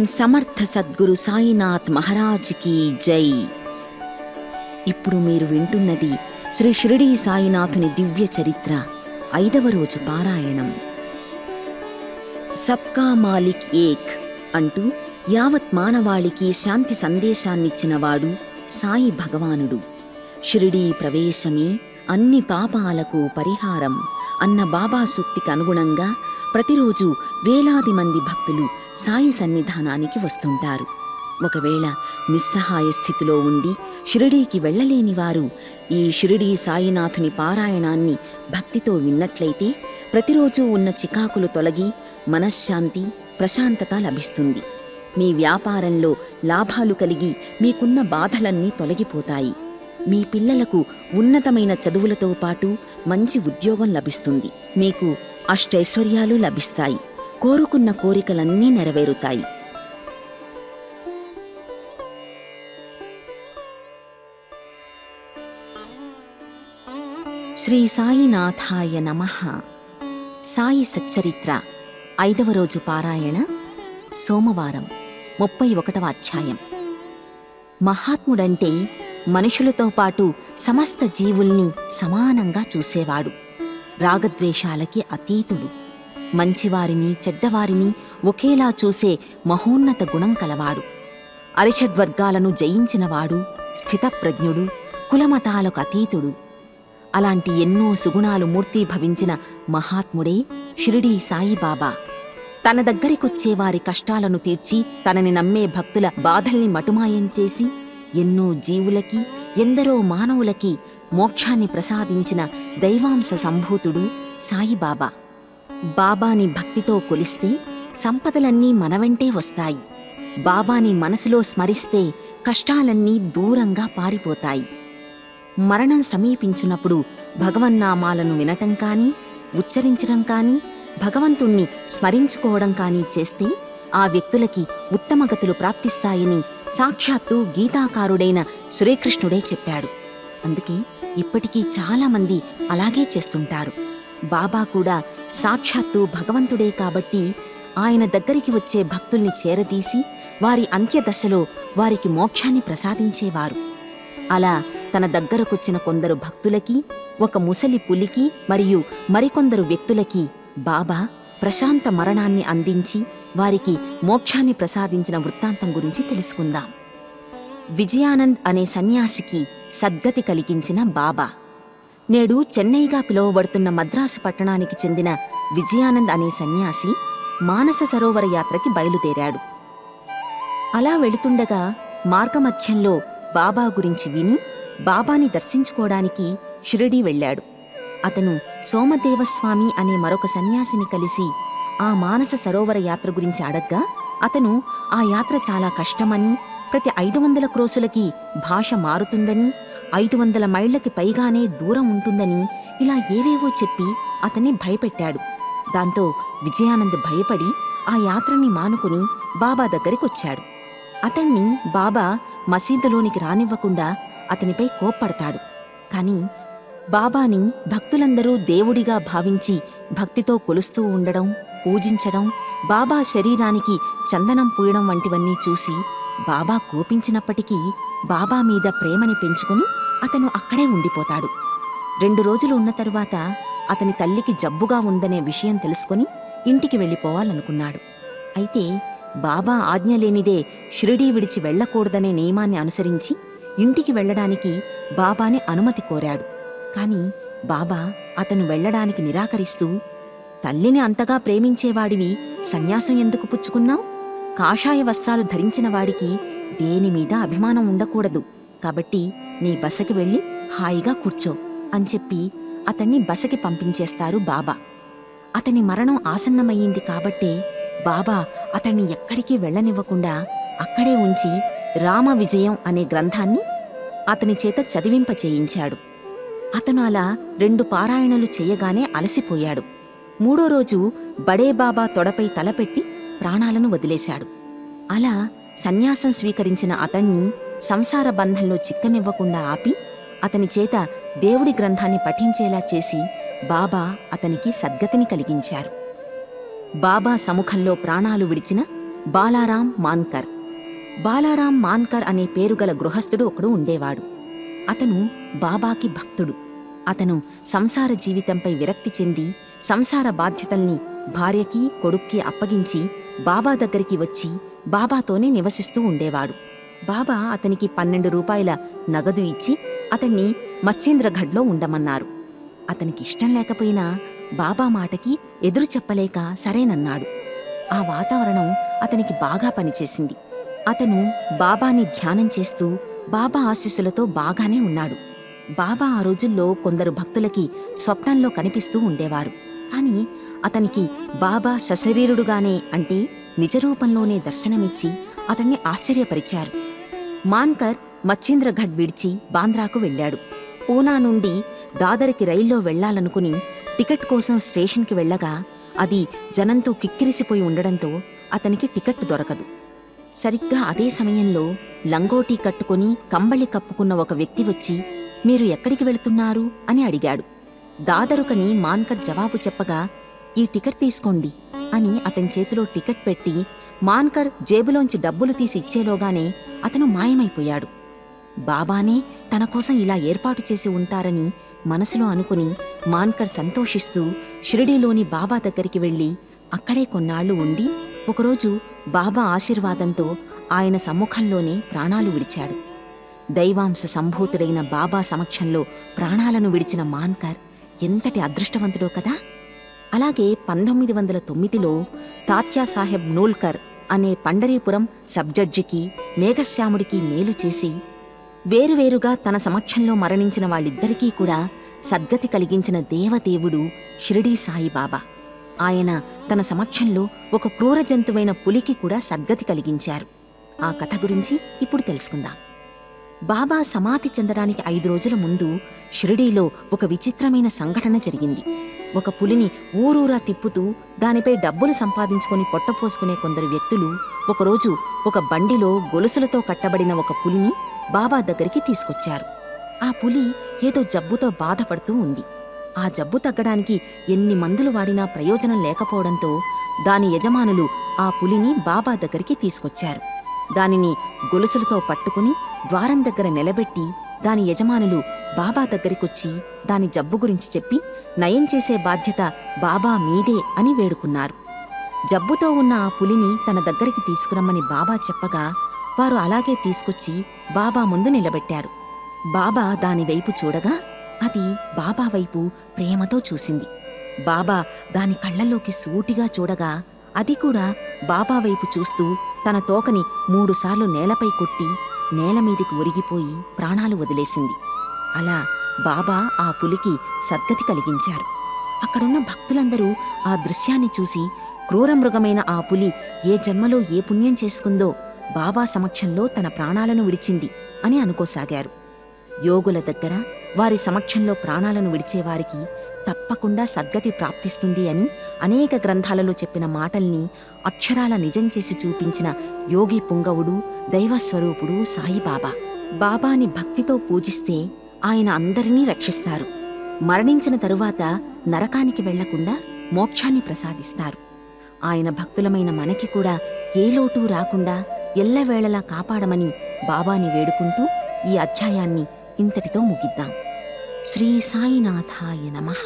సమర్థ సద్గురు సాయినాథ్ మహారాజ్కి జై ఇప్పుడు మీరు వింటున్నది శ్రీ షిరిడీ సాయినాథుని దివ్య చరిత్ర ఐదవ రోజు పారాయణం సబ్కా మాలిక్ ఏక్ అంటూ యావత్ మానవాళికి శాంతి సందేశాన్నిచ్చినవాడు సాయి భగవానుడు షిరిడీ ప్రవేశమే అన్ని పాపాలకు పరిహారం అన్న బాబా సూక్తికి అనుగుణంగా ప్రతిరోజు వేలాది మంది భక్తులు సాయి సన్నిధానానికి వస్తుంటారు ఒకవేళ నిస్సహాయ స్థితిలో ఉండి షిరిడీకి వెళ్ళలేని వారు ఈ షిరిడీ సాయినాథుని పారాయణాన్ని భక్తితో విన్నట్లయితే ప్రతిరోజు ఉన్న చికాకులు తొలగి మనశ్శాంతి ప్రశాంతత లభిస్తుంది మీ వ్యాపారంలో లాభాలు కలిగి మీకున్న బాధలన్నీ తొలగిపోతాయి మీ పిల్లలకు ఉన్నతమైన చదువులతో పాటు మంచి ఉద్యోగం లభిస్తుంది మీకు అష్టైశ్వర్యాలు లభిస్తాయి కోరుకున్న కోరికలన్నీ నెరవేరుతాయి శ్రీ సాయినాథాయ నమ సాయి సచ్చరిత్ర ఐదవ రోజు పారాయణ సోమవారం ముప్పై ఒకటవ అధ్యాయం మహాత్ముడంటే మనుషులతో పాటు సమస్త జీవుల్ని సమానంగా చూసేవాడు రాగద్వేషాలకి అతీతుడు మంచివారిని చెడ్డవారిని ఒకేలా చూసే మహోన్నత గుణం కలవాడు అరిషడ్వర్గాలను జయించినవాడు స్థితప్రజ్ఞుడు కులమతాలకు అతీతుడు అలాంటి ఎన్నో సుగుణాలు మూర్తీభవించిన మహాత్ముడే షిరిడీ సాయిబాబా తన దగ్గరికొచ్చే వారి కష్టాలను తీర్చి తనని నమ్మే భక్తుల బాధల్ని మటుమాయం చేసి ఎన్నో జీవులకి ఎందరో మానవులకి మోక్షాన్ని ప్రసాదించిన దైవాంశ సంభూతుడు సాయిబాబా బాబాని భక్తితో కొలిస్తే సంపదలన్నీ మన వెంటే వస్తాయి బాబాని మనసులో స్మరిస్తే కష్టాలన్నీ దూరంగా పారిపోతాయి మరణం సమీపించినప్పుడు భగవన్నామాలను వినటం కానీ ఉచ్చరించడం కానీ భగవంతుణ్ణి స్మరించుకోవడం కానీ చేస్తే ఆ వ్యక్తులకి ఉత్తమగతులు ప్రాప్తిస్తాయని సాక్షాత్తు గీతాకారుడైన శ్రీకృష్ణుడే చెప్పాడు అందుకే ఇప్పటికీ చాలామంది అలాగే చేస్తుంటారు బాబా కూడా సాక్షాత్తు భగవంతుడే కాబట్టి ఆయన దగ్గరికి వచ్చే భక్తుల్ని చేరదీసి వారి అంత్యదశలో వారికి మోక్షాన్ని ప్రసాదించేవారు అలా తన దగ్గరకొచ్చిన కొందరు భక్తులకి ఒక ముసలి పులికి మరియు మరికొందరు వ్యక్తులకి బాబా ప్రశాంత మరణాన్ని అందించి వారికి మోక్షాన్ని ప్రసాదించిన వృత్తాంతం గురించి తెలుసుకుందాం విజయానంద్ అనే సన్యాసికి సద్గతి కలిగించిన బాబా నేడు చెన్నైగా పిలువబడుతున్న మద్రాసు పట్టణానికి చెందిన విజయానంద్ అనే సన్యాసి మానస సరోవర యాత్రకి బయలుదేరాడు అలా వెళుతుండగా మార్గమధ్యంలో బాబా గురించి విని బాబాని దర్శించుకోవడానికి షిరిడీ వెళ్ళాడు అతను సోమదేవస్వామి అనే మరొక సన్యాసిని కలిసి ఆ మానస సరోవర యాత్ర గురించి అడగ్గా అతను ఆ యాత్ర చాలా కష్టమని ప్రతి ఐదు వందల క్రోసులకి భాష మారుతుందని ఐదు వందల మైళ్లకి పైగానే దూరం ఉంటుందని ఇలా ఏవేవో చెప్పి అతన్ని భయపెట్టాడు దాంతో విజయానంద్ భయపడి ఆ యాత్రని మానుకుని బాబా దగ్గరికొచ్చాడు అతన్ని బాబా మసీదులోనికి రానివ్వకుండా అతనిపై కోప్పడతాడు కాని బాబాని భక్తులందరూ దేవుడిగా భావించి భక్తితో కొలుస్తూ ఉండడం పూజించడం బాబా శరీరానికి చందనం పూయడం వంటివన్నీ చూసి బాబా కోపించినప్పటికీ బాబా మీద ప్రేమని పెంచుకుని అతను అక్కడే ఉండిపోతాడు రెండు రోజులు ఉన్న తరువాత అతని తల్లికి జబ్బుగా ఉందనే విషయం తెలుసుకొని ఇంటికి వెళ్ళిపోవాలనుకున్నాడు అయితే బాబా ఆజ్ఞ లేనిదే షిరిడీ విడిచి వెళ్ళకూడదనే నియమాన్ని అనుసరించి ఇంటికి వెళ్ళడానికి బాబాని అనుమతి కోరాడు కాని బాబా అతను వెళ్ళడానికి నిరాకరిస్తూ తల్లిని అంతగా ప్రేమించేవాడివి సన్యాసం ఎందుకు పుచ్చుకున్నావు కాషాయ వస్త్రాలు ధరించిన వాడికి దేని మీద అభిమానం ఉండకూడదు కాబట్టి నీ బసకి వెళ్ళి హాయిగా కూర్చో అని చెప్పి అతన్ని బసకి పంపించేస్తారు బాబా అతని మరణం ఆసన్నమయ్యింది కాబట్టే బాబా అతన్ని ఎక్కడికి వెళ్ళనివ్వకుండా అక్కడే ఉంచి రామ విజయం అనే గ్రంథాన్ని అతని చేత చదివింప చేయించాడు అతను అలా రెండు పారాయణలు చేయగానే అలసిపోయాడు మూడో రోజు బడే బాబా తొడపై తలపెట్టి ప్రాణాలను వదిలేశాడు అలా సన్యాసం స్వీకరించిన అతణ్ణి సంసార బంధంలో చిక్కనివ్వకుండా ఆపి అతని చేత దేవుడి గ్రంథాన్ని పఠించేలా చేసి బాబా అతనికి సద్గతిని కలిగించారు బాబా సముఖంలో ప్రాణాలు విడిచిన బాలారాం మాన్కర్ బాలారాం మాన్కర్ అనే పేరుగల గృహస్థుడు ఒకడు ఉండేవాడు అతను బాబాకి భక్తుడు అతను సంసార జీవితంపై విరక్తి చెంది సంసార బాధ్యతల్ని భార్యకి కొడుక్కి అప్పగించి బాబా దగ్గరికి వచ్చి బాబాతోనే నివసిస్తూ ఉండేవాడు బాబా అతనికి పన్నెండు రూపాయల నగదు ఇచ్చి అతన్ని మచ్చేంద్రఘడ్లో ఉండమన్నారు అతనికి ఇష్టం లేకపోయినా బాబా మాటకి ఎదురు చెప్పలేక సరేనన్నాడు ఆ వాతావరణం అతనికి బాగా పనిచేసింది అతను బాబాని ధ్యానం చేస్తూ బాబా ఆశీస్సులతో బాగానే ఉన్నాడు బాబా ఆ రోజుల్లో కొందరు భక్తులకి స్వప్నంలో కనిపిస్తూ ఉండేవారు కాని అతనికి బాబా సశరీరుడుగానే అంటే నిజరూపంలోనే దర్శనమిచ్చి అతన్ని ఆశ్చర్యపరిచారు మాన్కర్ మచ్చింద్రఘడ్ విడిచి బాంద్రాకు వెళ్ళాడు పూనా నుండి దాదరికి రైల్లో వెళ్లాలనుకుని టికెట్ కోసం స్టేషన్కి వెళ్ళగా అది జనంతో కిక్కిరిసిపోయి ఉండడంతో అతనికి టికెట్ దొరకదు సరిగ్గా అదే సమయంలో లంగోటీ కట్టుకుని కంబళి కప్పుకున్న ఒక వ్యక్తి వచ్చి మీరు ఎక్కడికి వెళుతున్నారు అని అడిగాడు దాదరుకని మాన్కర్ జవాబు చెప్పగా ఈ టికెట్ తీసుకోండి అని అతని చేతిలో టికెట్ పెట్టి మాన్కర్ జేబులోంచి డబ్బులు తీసి ఇచ్చేలోగానే అతను మాయమైపోయాడు బాబానే తన కోసం ఇలా ఏర్పాటు చేసి ఉంటారని మనసులో అనుకుని మాన్కర్ సంతోషిస్తూ షిరిడీలోని బాబా దగ్గరికి వెళ్ళి అక్కడే కొన్నాళ్లు ఉండి ఒకరోజు బాబా ఆశీర్వాదంతో ఆయన సమ్ముఖంలోనే ప్రాణాలు విడిచాడు దైవాంశ సంభూతుడైన బాబా సమక్షంలో ప్రాణాలను విడిచిన మాన్కర్ ఎంతటి అదృష్టవంతుడో కదా అలాగే పంతొమ్మిది వందల తొమ్మిదిలో తాత్యాసాహెబ్ నూల్కర్ అనే పండరీపురం సబ్జడ్జికి మేఘశ్యాముడికి మేలు చేసి వేరువేరుగా తన సమక్షంలో మరణించిన వాళ్ళిద్దరికీ కూడా సద్గతి కలిగించిన దేవదేవుడు షిరిడీ సాయిబాబా ఆయన తన సమక్షంలో ఒక క్రూర జంతువైన పులికి కూడా సద్గతి కలిగించారు ఆ కథ గురించి ఇప్పుడు తెలుసుకుందాం బాబా సమాధి చెందడానికి ఐదు రోజుల ముందు షిరిడీలో ఒక విచిత్రమైన సంఘటన జరిగింది ఒక పులిని ఊరూరా తిప్పుతూ దానిపై డబ్బులు సంపాదించుకొని పొట్టపోసుకునే కొందరు వ్యక్తులు ఒకరోజు ఒక బండిలో గొలుసులతో కట్టబడిన ఒక పులిని బాబా దగ్గరికి తీసుకొచ్చారు ఆ పులి ఏదో జబ్బుతో బాధపడుతూ ఉంది ఆ జబ్బు తగ్గడానికి ఎన్ని మందులు వాడినా ప్రయోజనం లేకపోవడంతో దాని యజమానులు ఆ పులిని బాబా దగ్గరికి తీసుకొచ్చారు దానిని గొలుసులతో పట్టుకుని ద్వారం దగ్గర నిలబెట్టి దాని యజమానులు బాబా దగ్గరికొచ్చి దాని జబ్బు గురించి చెప్పి నయం చేసే బాధ్యత బాబా మీదే అని వేడుకున్నారు జబ్బుతో ఉన్న ఆ పులిని తన దగ్గరికి తీసుకురమ్మని బాబా చెప్పగా వారు అలాగే తీసుకొచ్చి బాబా ముందు నిలబెట్టారు బాబా దాని వైపు చూడగా అది బాబా వైపు ప్రేమతో చూసింది బాబా దాని కళ్ళల్లోకి సూటిగా చూడగా అది కూడా బాబా వైపు చూస్తూ తన తోకని మూడుసార్లు నేలపై కొట్టి నేల మీదికి ఒరిగిపోయి ప్రాణాలు వదిలేసింది అలా బాబా ఆ పులికి సద్గతి కలిగించారు అక్కడున్న భక్తులందరూ ఆ దృశ్యాన్ని చూసి క్రూరమృగమైన ఆ పులి ఏ జన్మలో ఏ పుణ్యం చేసుకుందో బాబా సమక్షంలో తన ప్రాణాలను విడిచింది అని అనుకోసాగారు యోగుల దగ్గర వారి సమక్షంలో ప్రాణాలను విడిచేవారికి తప్పకుండా సద్గతి ప్రాప్తిస్తుంది అని అనేక గ్రంథాలలో చెప్పిన మాటల్ని అక్షరాల నిజం చేసి చూపించిన యోగి పుంగవుడు దైవస్వరూపుడు సాయిబాబా బాబాని భక్తితో పూజిస్తే ఆయన అందరినీ రక్షిస్తారు మరణించిన తరువాత నరకానికి వెళ్లకుండా మోక్షాన్ని ప్రసాదిస్తారు ఆయన భక్తులమైన మనకి కూడా ఏ లోటు రాకుండా ఎల్లవేళలా కాపాడమని బాబాని వేడుకుంటూ ఈ అధ్యాయాన్ని ఇంతటితో ముగిద్దాం శ్రీ సాయినాథాయ నమః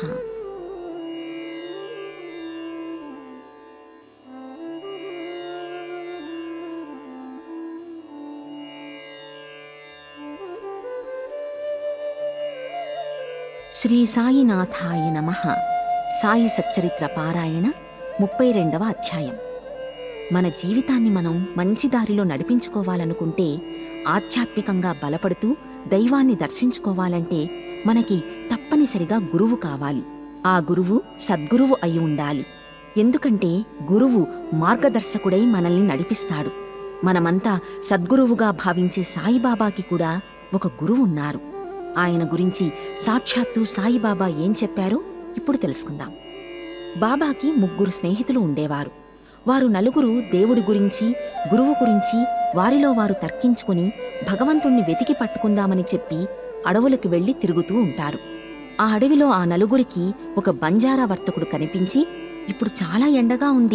శ్రీ సాయినాథాయ నమః సాయి సచ్చరిత్ర పారాయణ ముప్పై రెండవ అధ్యాయం మన జీవితాన్ని మనం మంచి దారిలో నడిపించుకోవాలనుకుంటే ఆధ్యాత్మికంగా బలపడుతూ దైవాన్ని దర్శించుకోవాలంటే మనకి తప్పనిసరిగా గురువు కావాలి ఆ గురువు సద్గురువు అయి ఉండాలి ఎందుకంటే గురువు మార్గదర్శకుడై మనల్ని నడిపిస్తాడు మనమంతా సద్గురువుగా భావించే సాయిబాబాకి కూడా ఒక గురువు ఉన్నారు ఆయన గురించి సాక్షాత్తు సాయిబాబా ఏం చెప్పారో ఇప్పుడు తెలుసుకుందాం బాబాకి ముగ్గురు స్నేహితులు ఉండేవారు వారు నలుగురు దేవుడి గురించి గురువు గురించి వారిలో వారు తర్కించుకుని భగవంతుణ్ణి వెతికి పట్టుకుందామని చెప్పి అడవులకు వెళ్లి తిరుగుతూ ఉంటారు ఆ అడవిలో ఆ నలుగురికి ఒక బంజారా వర్తకుడు కనిపించి ఇప్పుడు చాలా ఎండగా ఉంది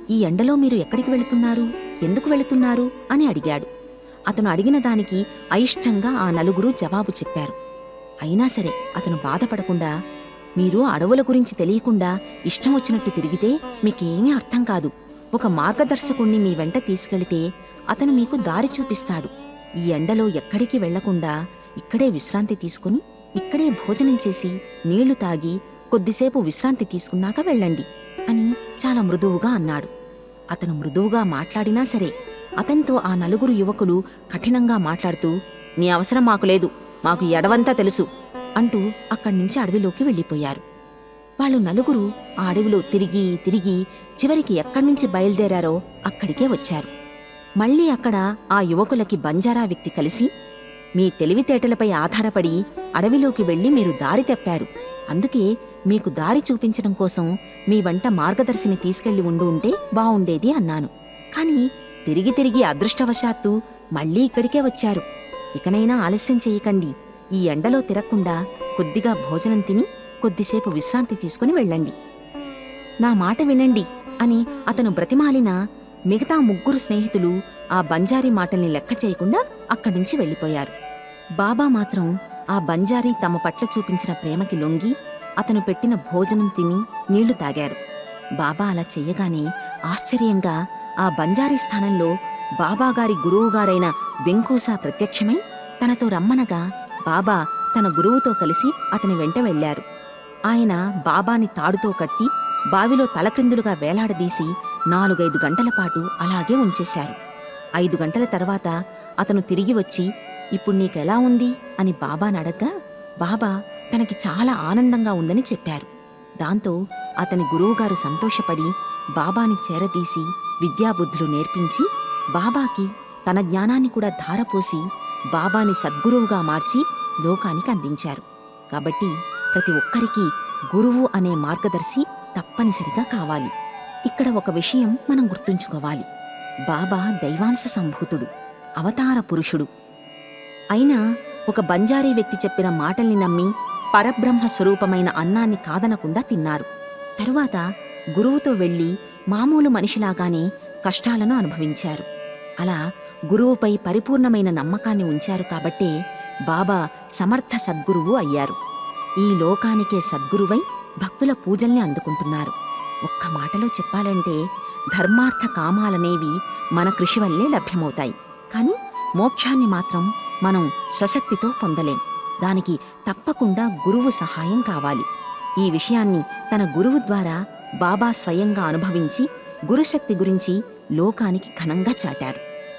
ఈ ఎండలో మీరు ఎక్కడికి వెళుతున్నారు ఎందుకు వెళుతున్నారు అని అడిగాడు అతను అడిగిన దానికి అయిష్టంగా ఆ నలుగురు జవాబు చెప్పారు అయినా సరే అతను బాధపడకుండా మీరు అడవుల గురించి తెలియకుండా ఇష్టం వచ్చినట్టు తిరిగితే మీకేమీ అర్థం కాదు ఒక మార్గదర్శకుణ్ణి మీ వెంట తీసుకెళితే అతను మీకు దారి చూపిస్తాడు ఈ ఎండలో ఎక్కడికి వెళ్లకుండా ఇక్కడే విశ్రాంతి తీసుకుని ఇక్కడే భోజనం చేసి నీళ్లు తాగి కొద్దిసేపు విశ్రాంతి తీసుకున్నాక వెళ్ళండి అని చాలా మృదువుగా అన్నాడు అతను మృదువుగా మాట్లాడినా సరే అతనితో ఆ నలుగురు యువకులు కఠినంగా మాట్లాడుతూ నీ అవసరం మాకు లేదు మాకు ఎడవంతా తెలుసు అంటూ అక్కడి నుంచి అడవిలోకి వెళ్ళిపోయారు వాళ్ళు నలుగురు ఆ అడవిలో తిరిగి తిరిగి చివరికి ఎక్కడి నుంచి బయలుదేరారో అక్కడికే వచ్చారు మళ్ళీ అక్కడ ఆ యువకులకి బంజారా వ్యక్తి కలిసి మీ తెలివితేటలపై ఆధారపడి అడవిలోకి వెళ్లి మీరు దారి తెప్పారు అందుకే మీకు దారి చూపించడం కోసం మీ వంట మార్గదర్శిని తీసుకెళ్లి ఉండి ఉంటే బావుండేది అన్నాను కాని తిరిగి తిరిగి అదృష్టవశాత్తు మళ్ళీ ఇక్కడికే వచ్చారు ఇకనైనా ఆలస్యం చేయకండి ఈ ఎండలో తిరగకుండా కొద్దిగా భోజనం తిని కొద్దిసేపు విశ్రాంతి తీసుకుని వెళ్ళండి నా మాట వినండి అని అతను బ్రతిమాలినా మిగతా ముగ్గురు స్నేహితులు ఆ బంజారీ మాటల్ని లెక్క చేయకుండా అక్కడి నుంచి వెళ్ళిపోయారు బాబా మాత్రం ఆ బంజారీ తమ పట్ల చూపించిన ప్రేమకి లొంగి అతను పెట్టిన భోజనం తిని నీళ్లు తాగారు బాబా అలా చెయ్యగానే ఆశ్చర్యంగా ఆ బంజారీ స్థానంలో బాబాగారి గురువుగారైన వెంకూసా ప్రత్యక్షమై తనతో రమ్మనగా బాబా తన గురువుతో కలిసి అతని వెంట వెళ్లారు ఆయన బాబాని తాడుతో కట్టి బావిలో తలక్రిందులుగా వేలాడదీసి నాలుగైదు గంటల పాటు అలాగే ఉంచేశారు ఐదు గంటల తర్వాత అతను తిరిగి వచ్చి ఇప్పుడు నీకెలా ఉంది అని బాబాని అడగ్గా బాబా తనకి చాలా ఆనందంగా ఉందని చెప్పారు దాంతో అతని గురువుగారు సంతోషపడి బాబాని చేరదీసి విద్యాబుద్ధులు నేర్పించి బాబాకి తన జ్ఞానాన్ని కూడా ధారపోసి బాబాని సద్గురువుగా మార్చి లోకానికి అందించారు కాబట్టి ప్రతి ఒక్కరికి గురువు అనే మార్గదర్శి తప్పనిసరిగా కావాలి ఇక్కడ ఒక విషయం మనం గుర్తుంచుకోవాలి బాబా దైవాంశ సంభూతుడు అవతార పురుషుడు అయినా ఒక బంజారీ వ్యక్తి చెప్పిన మాటల్ని నమ్మి పరబ్రహ్మ స్వరూపమైన అన్నాన్ని కాదనకుండా తిన్నారు తరువాత గురువుతో వెళ్ళి మామూలు మనిషిలాగానే కష్టాలను అనుభవించారు అలా గురువుపై పరిపూర్ణమైన నమ్మకాన్ని ఉంచారు కాబట్టే బాబా సమర్థ సద్గురువు అయ్యారు ఈ లోకానికే సద్గురువై భక్తుల పూజల్ని అందుకుంటున్నారు ఒక్క మాటలో చెప్పాలంటే ధర్మార్థ కామాలనేవి మన కృషి వల్లే లభ్యమవుతాయి కానీ మోక్షాన్ని మాత్రం మనం స్వశక్తితో పొందలేం దానికి తప్పకుండా గురువు సహాయం కావాలి ఈ విషయాన్ని తన గురువు ద్వారా బాబా స్వయంగా అనుభవించి గురుశక్తి గురించి లోకానికి ఘనంగా చాటారు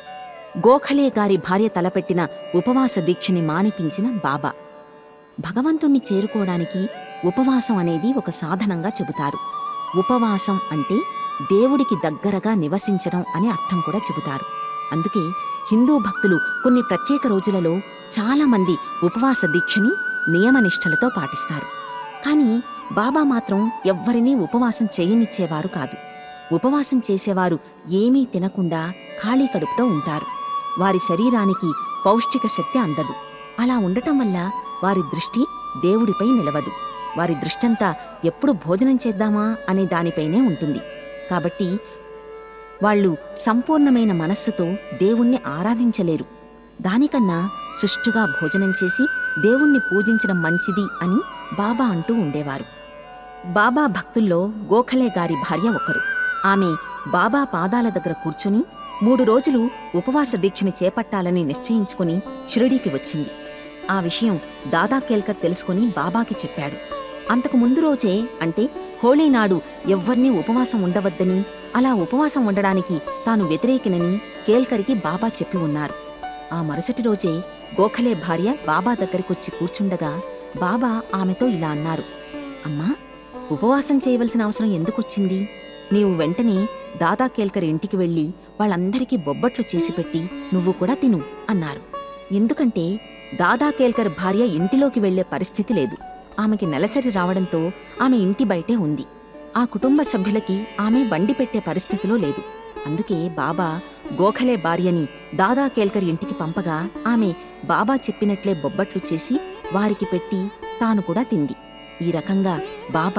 గోఖలే గారి భార్య తలపెట్టిన ఉపవాస దీక్షని మానిపించిన బాబా భగవంతుణ్ణి చేరుకోవడానికి ఉపవాసం అనేది ఒక సాధనంగా చెబుతారు ఉపవాసం అంటే దేవుడికి దగ్గరగా నివసించడం అని అర్థం కూడా చెబుతారు అందుకే హిందూ భక్తులు కొన్ని ప్రత్యేక రోజులలో చాలా మంది ఉపవాస దీక్షని నియమనిష్టలతో పాటిస్తారు కానీ బాబా మాత్రం ఎవ్వరినీ ఉపవాసం చేయనిచ్చేవారు కాదు ఉపవాసం చేసేవారు ఏమీ తినకుండా ఖాళీ కడుపుతో ఉంటారు వారి శరీరానికి పౌష్టిక శక్తి అందదు అలా ఉండటం వల్ల వారి దృష్టి దేవుడిపై నిలవదు వారి దృష్టంతా ఎప్పుడు భోజనం చేద్దామా అనే దానిపైనే ఉంటుంది కాబట్టి వాళ్ళు సంపూర్ణమైన మనస్సుతో దేవుణ్ణి ఆరాధించలేరు దానికన్నా సుష్టుగా భోజనం చేసి దేవుణ్ణి పూజించడం మంచిది అని బాబా అంటూ ఉండేవారు బాబా భక్తుల్లో గోఖలే గారి భార్య ఒకరు ఆమె బాబా పాదాల దగ్గర కూర్చుని మూడు రోజులు ఉపవాస దీక్షని చేపట్టాలని నిశ్చయించుకుని షిరిడీకి వచ్చింది ఆ విషయం దాదా కేల్కర్ తెలుసుకుని బాబాకి చెప్పాడు అంతకు ముందు రోజే అంటే హోళీ నాడు ఎవ్వర్నీ ఉపవాసం ఉండవద్దని అలా ఉపవాసం ఉండడానికి తాను వ్యతిరేకినని కేల్కర్కి బాబా చెప్పి ఉన్నారు ఆ మరుసటి రోజే గోఖలే భార్య బాబా దగ్గరికొచ్చి కూర్చుండగా బాబా ఆమెతో ఇలా అన్నారు అమ్మా ఉపవాసం చేయవలసిన అవసరం ఎందుకొచ్చింది నీవు వెంటనే దాదా కేల్కర్ ఇంటికి వెళ్ళి వాళ్ళందరికీ బొబ్బట్లు చేసిపెట్టి నువ్వు కూడా తిను అన్నారు ఎందుకంటే దాదా కేల్కర్ భార్య ఇంటిలోకి వెళ్లే పరిస్థితి లేదు ఆమెకి నెలసరి రావడంతో ఆమె ఇంటి బయటే ఉంది ఆ కుటుంబ సభ్యులకి ఆమె బండి పెట్టే పరిస్థితిలో లేదు అందుకే బాబా గోఖలే భార్యని దాదా కేల్కర్ ఇంటికి పంపగా ఆమె బాబా చెప్పినట్లే బొబ్బట్లు చేసి వారికి పెట్టి తాను కూడా తింది ఈ రకంగా బాబా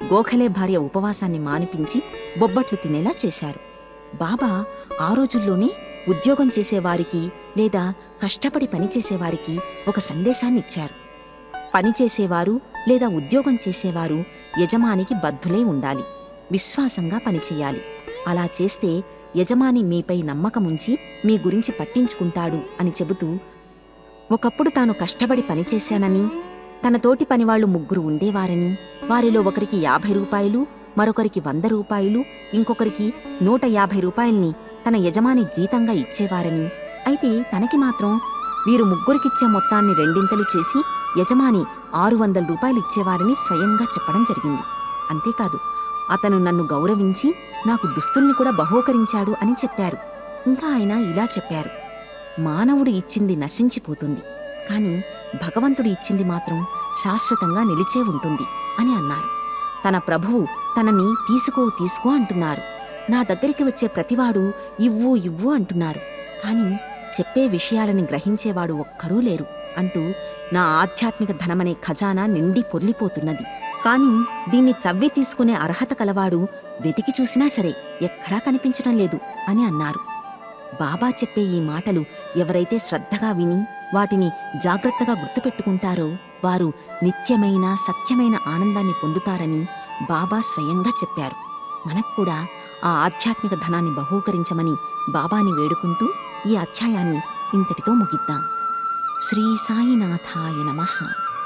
గోఖలే భార్య ఉపవాసాన్ని మానిపించి బొబ్బట్లు తినేలా చేశారు బాబా ఆ రోజుల్లోనే ఉద్యోగం చేసేవారికి లేదా కష్టపడి పనిచేసేవారికి ఒక సందేశాన్ని ఇచ్చారు పనిచేసేవారు లేదా ఉద్యోగం చేసేవారు యజమానికి బద్ధులై ఉండాలి విశ్వాసంగా పనిచేయాలి అలా చేస్తే యజమాని మీపై నమ్మకముంచి మీ గురించి పట్టించుకుంటాడు అని చెబుతూ ఒకప్పుడు తాను కష్టపడి పనిచేశానని తన తోటి పనివాళ్లు ముగ్గురు ఉండేవారని వారిలో ఒకరికి యాభై రూపాయలు మరొకరికి వంద రూపాయలు ఇంకొకరికి నూట యాభై రూపాయల్ని తన యజమాని జీతంగా ఇచ్చేవారని అయితే తనకి మాత్రం వీరు ముగ్గురికిచ్చే మొత్తాన్ని రెండింతలు చేసి యజమాని ఆరు వందల రూపాయలు ఇచ్చేవారని స్వయంగా చెప్పడం జరిగింది అంతేకాదు అతను నన్ను గౌరవించి నాకు దుస్తుల్ని కూడా బహూకరించాడు అని చెప్పారు ఇంకా ఆయన ఇలా చెప్పారు మానవుడు ఇచ్చింది నశించిపోతుంది కాని భగవంతుడు ఇచ్చింది మాత్రం శాశ్వతంగా నిలిచే ఉంటుంది అని అన్నారు తన ప్రభువు తనని తీసుకో తీసుకో అంటున్నారు నా దగ్గరికి వచ్చే ప్రతివాడు ఇవ్వు ఇవ్వు అంటున్నారు కాని చెప్పే విషయాలని గ్రహించేవాడు ఒక్కరూ లేరు అంటూ నా ఆధ్యాత్మిక ధనమనే ఖజానా నిండి పొర్లిపోతున్నది కాని దీన్ని త్రవ్వి తీసుకునే అర్హత కలవాడు వెతికి చూసినా సరే ఎక్కడా కనిపించడం లేదు అని అన్నారు బాబా చెప్పే ఈ మాటలు ఎవరైతే శ్రద్ధగా విని వాటిని జాగ్రత్తగా గుర్తుపెట్టుకుంటారో వారు నిత్యమైన సత్యమైన ఆనందాన్ని పొందుతారని బాబా స్వయంగా చెప్పారు మనకు కూడా ఆ ఆధ్యాత్మిక ధనాన్ని బహూకరించమని బాబాని వేడుకుంటూ ఈ అధ్యాయాన్ని ఇంతటితో ముగిద్దాం శ్రీ సాయినాథాయ నమః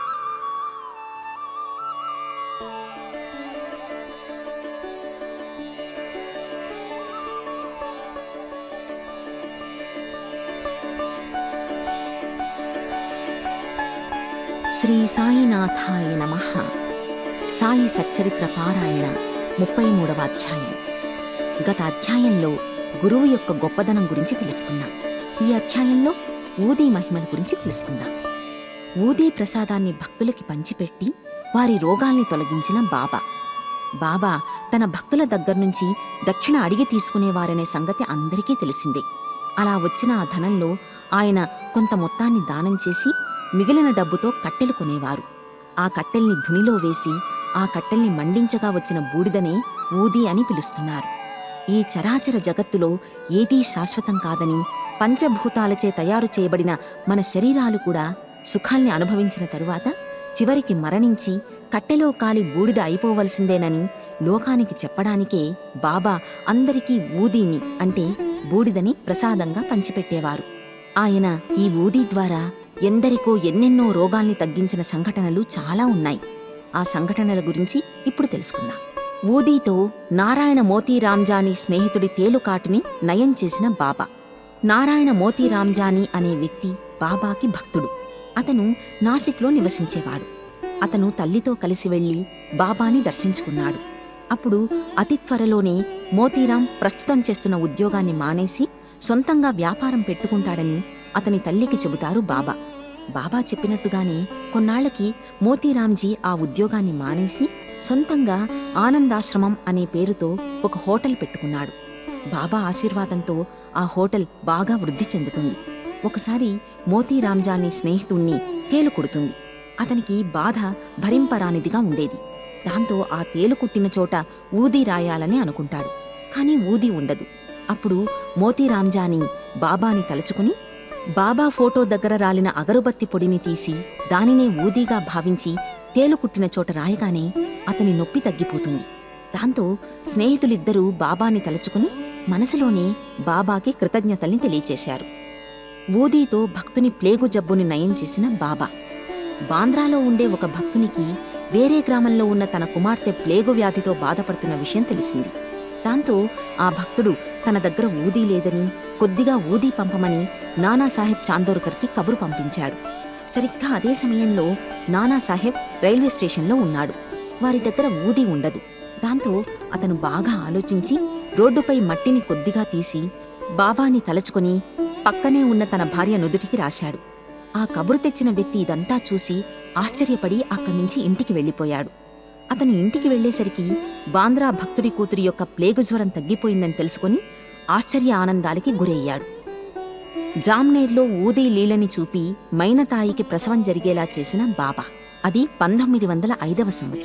శ్రీ సాయినాథాయ నమ సాయి సచ్చరిత్ర పారాయణ ముప్పై మూడవ అధ్యాయం గత అధ్యాయంలో గురువు యొక్క గొప్పదనం గురించి తెలుసుకున్నాం ఈ అధ్యాయంలో ఊదీ మహిమల గురించి తెలుసుకుందాం ఊదీ ప్రసాదాన్ని భక్తులకి పంచిపెట్టి వారి రోగాల్ని తొలగించిన బాబా బాబా తన భక్తుల దగ్గర్నుంచి దక్షిణ అడిగి తీసుకునేవారనే సంగతి అందరికీ తెలిసిందే అలా వచ్చిన ఆ ధనంలో ఆయన కొంత మొత్తాన్ని దానం చేసి మిగిలిన డబ్బుతో కట్టెలు కొనేవారు ఆ కట్టెల్ని ధునిలో వేసి ఆ కట్టెల్ని మండించగా వచ్చిన బూడిదనే ఊది అని పిలుస్తున్నారు ఈ చరాచర జగత్తులో ఏదీ శాశ్వతం కాదని పంచభూతాలచే తయారు చేయబడిన మన శరీరాలు కూడా సుఖాల్ని అనుభవించిన తరువాత చివరికి మరణించి కట్టెలో కాలి బూడిద అయిపోవలసిందేనని లోకానికి చెప్పడానికే బాబా అందరికీ ఊదీని అంటే బూడిదని ప్రసాదంగా పంచిపెట్టేవారు ఆయన ఈ ఊదీ ద్వారా ఎందరికో ఎన్నెన్నో రోగాల్ని తగ్గించిన సంఘటనలు చాలా ఉన్నాయి ఆ సంఘటనల గురించి ఇప్పుడు తెలుసుకుందాం ఊదీతో నారాయణ మోతీరాంజాని స్నేహితుడి తేలుకాటిని నయం చేసిన బాబా నారాయణ మోతీరాంజాని అనే వ్యక్తి బాబాకి భక్తుడు అతను నాసిక్లో నివసించేవాడు అతను తల్లితో కలిసి వెళ్లి బాబాని దర్శించుకున్నాడు అప్పుడు అతి త్వరలోనే మోతీరాం ప్రస్తుతం చేస్తున్న ఉద్యోగాన్ని మానేసి సొంతంగా వ్యాపారం పెట్టుకుంటాడని అతని తల్లికి చెబుతారు బాబా బాబా చెప్పినట్టుగానే కొన్నాళ్లకి మోతీరాంజీ ఆ ఉద్యోగాన్ని మానేసి సొంతంగా ఆనందాశ్రమం అనే పేరుతో ఒక హోటల్ పెట్టుకున్నాడు బాబా ఆశీర్వాదంతో ఆ హోటల్ బాగా వృద్ధి చెందుతుంది ఒకసారి మోతీరాంజాని స్నేహితుణ్ణి తేలు కుడుతుంది అతనికి బాధ భరింపరానిదిగా ఉండేది దాంతో ఆ తేలు కుట్టిన చోట ఊది రాయాలని అనుకుంటాడు కాని ఊది ఉండదు అప్పుడు మోతీరాంజాని బాబాని తలుచుకుని బాబా ఫోటో దగ్గర రాలిన అగరుబత్తి పొడిని తీసి దానినే ఊదీగా భావించి తేలు కుట్టిన చోట రాయగానే అతని నొప్పి తగ్గిపోతుంది దాంతో స్నేహితులిద్దరూ బాబాని తలుచుకుని మనసులోనే బాబాకి కృతజ్ఞతల్ని తెలియచేశారు ఊదీతో భక్తుని ప్లేగు జబ్బుని నయం చేసిన బాబా బాంద్రాలో ఉండే ఒక భక్తునికి వేరే గ్రామంలో ఉన్న తన కుమార్తె ప్లేగు వ్యాధితో బాధపడుతున్న విషయం తెలిసింది దాంతో ఆ భక్తుడు తన దగ్గర ఊదీ లేదని కొద్దిగా ఊదీ పంపమని నానాసాహెబ్ చాందోర్కర్కి కబురు పంపించాడు సరిగ్గా అదే సమయంలో నానాసాహెబ్ రైల్వే స్టేషన్లో ఉన్నాడు వారి దగ్గర ఊదీ ఉండదు దాంతో అతను బాగా ఆలోచించి రోడ్డుపై మట్టిని కొద్దిగా తీసి బాబాని తలచుకొని పక్కనే ఉన్న తన భార్య నుదుటికి రాశాడు ఆ కబురు తెచ్చిన వ్యక్తి ఇదంతా చూసి ఆశ్చర్యపడి అక్కడి నుంచి ఇంటికి వెళ్ళిపోయాడు అతను ఇంటికి వెళ్ళేసరికి బాంద్రా భక్తుడి కూతురి యొక్క ప్లేగు జ్వరం తగ్గిపోయిందని తెలుసుకుని ఆశ్చర్య ఆనందాలకి గురయ్యాడు జామ్నేర్లో ఊదీ లీలని చూపి మైనతాయికి ప్రసవం జరిగేలా చేసిన బాబా అది పంతొమ్మిది వందల ఐదవ సంవత్సరం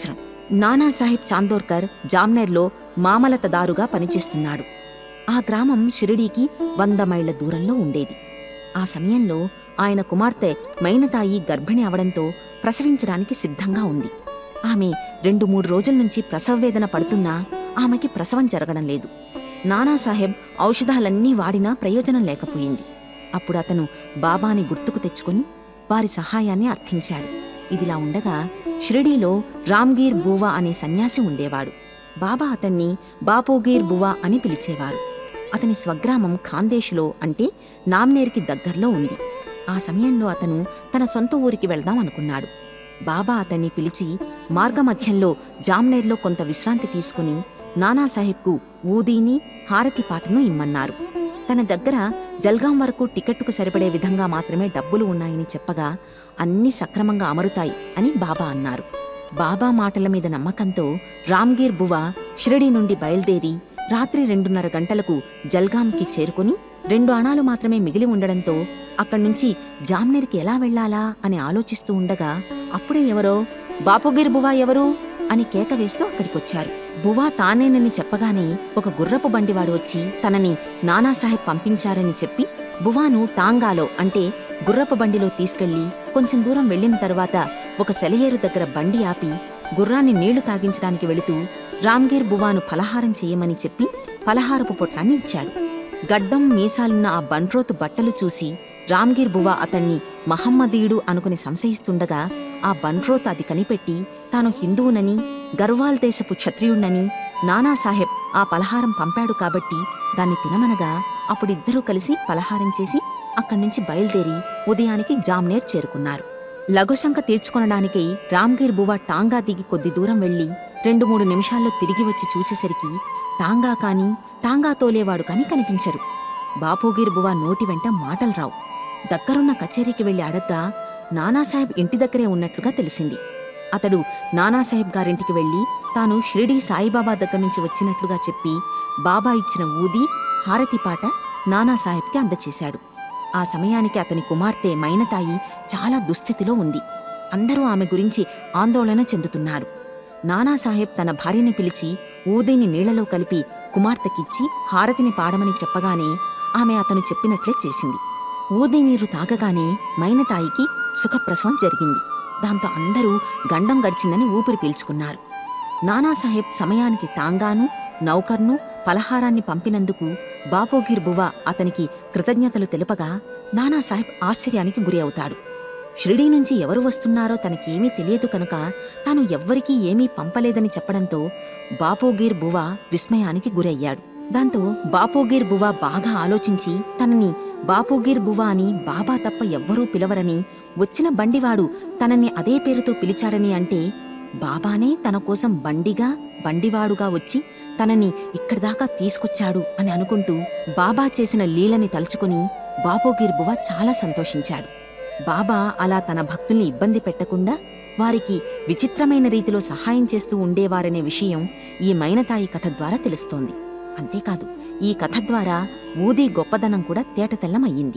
నానాసాహెబ్ చాందోర్కర్ జామ్నేర్లో మామలతదారుగా పనిచేస్తున్నాడు ఆ గ్రామం షిరిడీకి వంద మైళ్ల దూరంలో ఉండేది ఆ సమయంలో ఆయన కుమార్తె మైనతాయి గర్భిణి అవడంతో ప్రసవించడానికి సిద్ధంగా ఉంది ఆమె రెండు మూడు రోజుల నుంచి ప్రసవవేదన పడుతున్నా ఆమెకి ప్రసవం జరగడం లేదు నానాసాహెబ్ ఔషధాలన్నీ వాడినా ప్రయోజనం లేకపోయింది అప్పుడు అతను బాబాని గుర్తుకు తెచ్చుకొని వారి సహాయాన్ని అర్థించాడు ఇదిలా ఉండగా షిరిడీలో రామ్గీర్ బూవా అనే సన్యాసి ఉండేవాడు బాబా అతన్ని బాపోగీర్ బువా అని పిలిచేవారు అతని స్వగ్రామం ఖాందేశ్లో అంటే నామ్నేర్కి దగ్గర్లో ఉంది ఆ సమయంలో అతను తన సొంత ఊరికి వెళ్దాం అనుకున్నాడు బాబా అతన్ని పిలిచి మార్గమధ్యంలో జామ్నేర్లో కొంత విశ్రాంతి తీసుకుని నానాసాహెబ్కు ఊదీని హారతి పాటను ఇమ్మన్నారు తన దగ్గర జల్గాం వరకు టికెట్టుకు సరిపడే విధంగా మాత్రమే డబ్బులు ఉన్నాయని చెప్పగా అన్నీ సక్రమంగా అమరుతాయి అని బాబా అన్నారు బాబా మాటల మీద నమ్మకంతో రామ్గీర్ బువా షిరిడి నుండి బయలుదేరి రాత్రి రెండున్నర గంటలకు జల్గాంకి చేరుకుని రెండు అణాలు మాత్రమే మిగిలి ఉండడంతో అక్కడి నుంచి జామ్నేర్కి ఎలా వెళ్ళాలా అని ఆలోచిస్తూ ఉండగా అప్పుడే ఎవరో బాపుగిర్ బువా ఎవరు అని కేక వేస్తూ అక్కడికొచ్చారు బువా తానేనని చెప్పగానే ఒక గుర్రపు బండివాడు వచ్చి తనని నానాసాహెబ్ పంపించారని చెప్పి బువాను టాంగాలో అంటే గుర్రపు బండిలో తీసుకెళ్లి కొంచెం దూరం వెళ్ళిన తర్వాత ఒక సెలయేరు దగ్గర బండి ఆపి గుర్రాన్ని నీళ్లు తాగించడానికి వెళుతూ రామ్గీర్ బువాను ఫలహారం చేయమని చెప్పి ఫలహారపు పొట్లాన్ని ఇచ్చాడు గడ్డం మీసాలున్న ఆ బండ్రోతు బట్టలు చూసి రామ్గీర్ బువా అతన్ని మహమ్మదీయుడు అనుకుని సంశయిస్తుండగా ఆ బండ్రోత్ అది కనిపెట్టి తాను హిందువునని గర్వాల్ దేశపు క్షత్రియుణ్ణని నానాసాహెబ్ ఆ పలహారం పంపాడు కాబట్టి దాన్ని తినమనగా అప్పుడిద్దరూ కలిసి పలహారం చేసి అక్కడి నుంచి బయలుదేరి ఉదయానికి జామ్నేర్ చేరుకున్నారు లఘుశంక తీర్చుకొనడానికై రామ్గీర్ బువా టాంగా దిగి కొద్ది దూరం వెళ్లి రెండు మూడు నిమిషాల్లో తిరిగి వచ్చి చూసేసరికి టాంగా కాని టాంగా తోలేవాడు కాని కనిపించరు బాపూగీర్ బువా నోటి వెంట మాటలు రావు దగ్గరున్న కచేరీకి వెళ్లి అడగ్గా నానాసాహెబ్ ఇంటి దగ్గరే ఉన్నట్లుగా తెలిసింది అతడు నానాసాహెబ్ గారింటికి వెళ్లి తాను షిరిడీ సాయిబాబా దగ్గర నుంచి వచ్చినట్లుగా చెప్పి బాబా ఇచ్చిన ఊది హారతి పాట నానాసాహెబ్కి అందచేశాడు ఆ సమయానికి అతని కుమార్తె మైనతాయి చాలా దుస్థితిలో ఉంది అందరూ ఆమె గురించి ఆందోళన చెందుతున్నారు నానాసాహెబ్ తన భార్యని పిలిచి ఊదిని నీళ్లలో కలిపి కుమార్తెకిచ్చి హారతిని పాడమని చెప్పగానే ఆమె అతను చెప్పినట్లే చేసింది ఊది నీరు తాగగానే మైనతాయికి సుఖప్రసవం జరిగింది దాంతో అందరూ గండం గడిచిందని ఊపిరి పీల్చుకున్నారు నానాసాహెబ్ సమయానికి టాంగాను నౌకర్ను పలహారాన్ని పంపినందుకు బాపోగిర్ బువా అతనికి కృతజ్ఞతలు తెలుపగా నానాసాహెబ్ ఆశ్చర్యానికి గురి అవుతాడు షిరిడీ నుంచి ఎవరు వస్తున్నారో తనకేమీ తెలియదు కనుక తాను ఎవ్వరికీ ఏమీ పంపలేదని చెప్పడంతో బాపోగీర్ బువా విస్మయానికి గురయ్యాడు దాంతో బాపోగీర్ బువా బాగా ఆలోచించి తనని బాపోగీర్ బువా అని బాబా తప్ప ఎవ్వరూ పిలవరని వచ్చిన బండివాడు తనని అదే పేరుతో పిలిచాడని అంటే బాబానే తన కోసం బండిగా బండివాడుగా వచ్చి తనని ఇక్కడిదాకా తీసుకొచ్చాడు అని అనుకుంటూ బాబా చేసిన లీలని తలుచుకుని బాపోగీర్ బువా చాలా సంతోషించాడు బాబా అలా తన భక్తుల్ని ఇబ్బంది పెట్టకుండా వారికి విచిత్రమైన రీతిలో సహాయం చేస్తూ ఉండేవారనే విషయం ఈ మైనతాయి కథ ద్వారా తెలుస్తోంది అంతేకాదు ఈ కథ ద్వారా ఊది గొప్పదనం కూడా తేటతెల్లమయ్యింది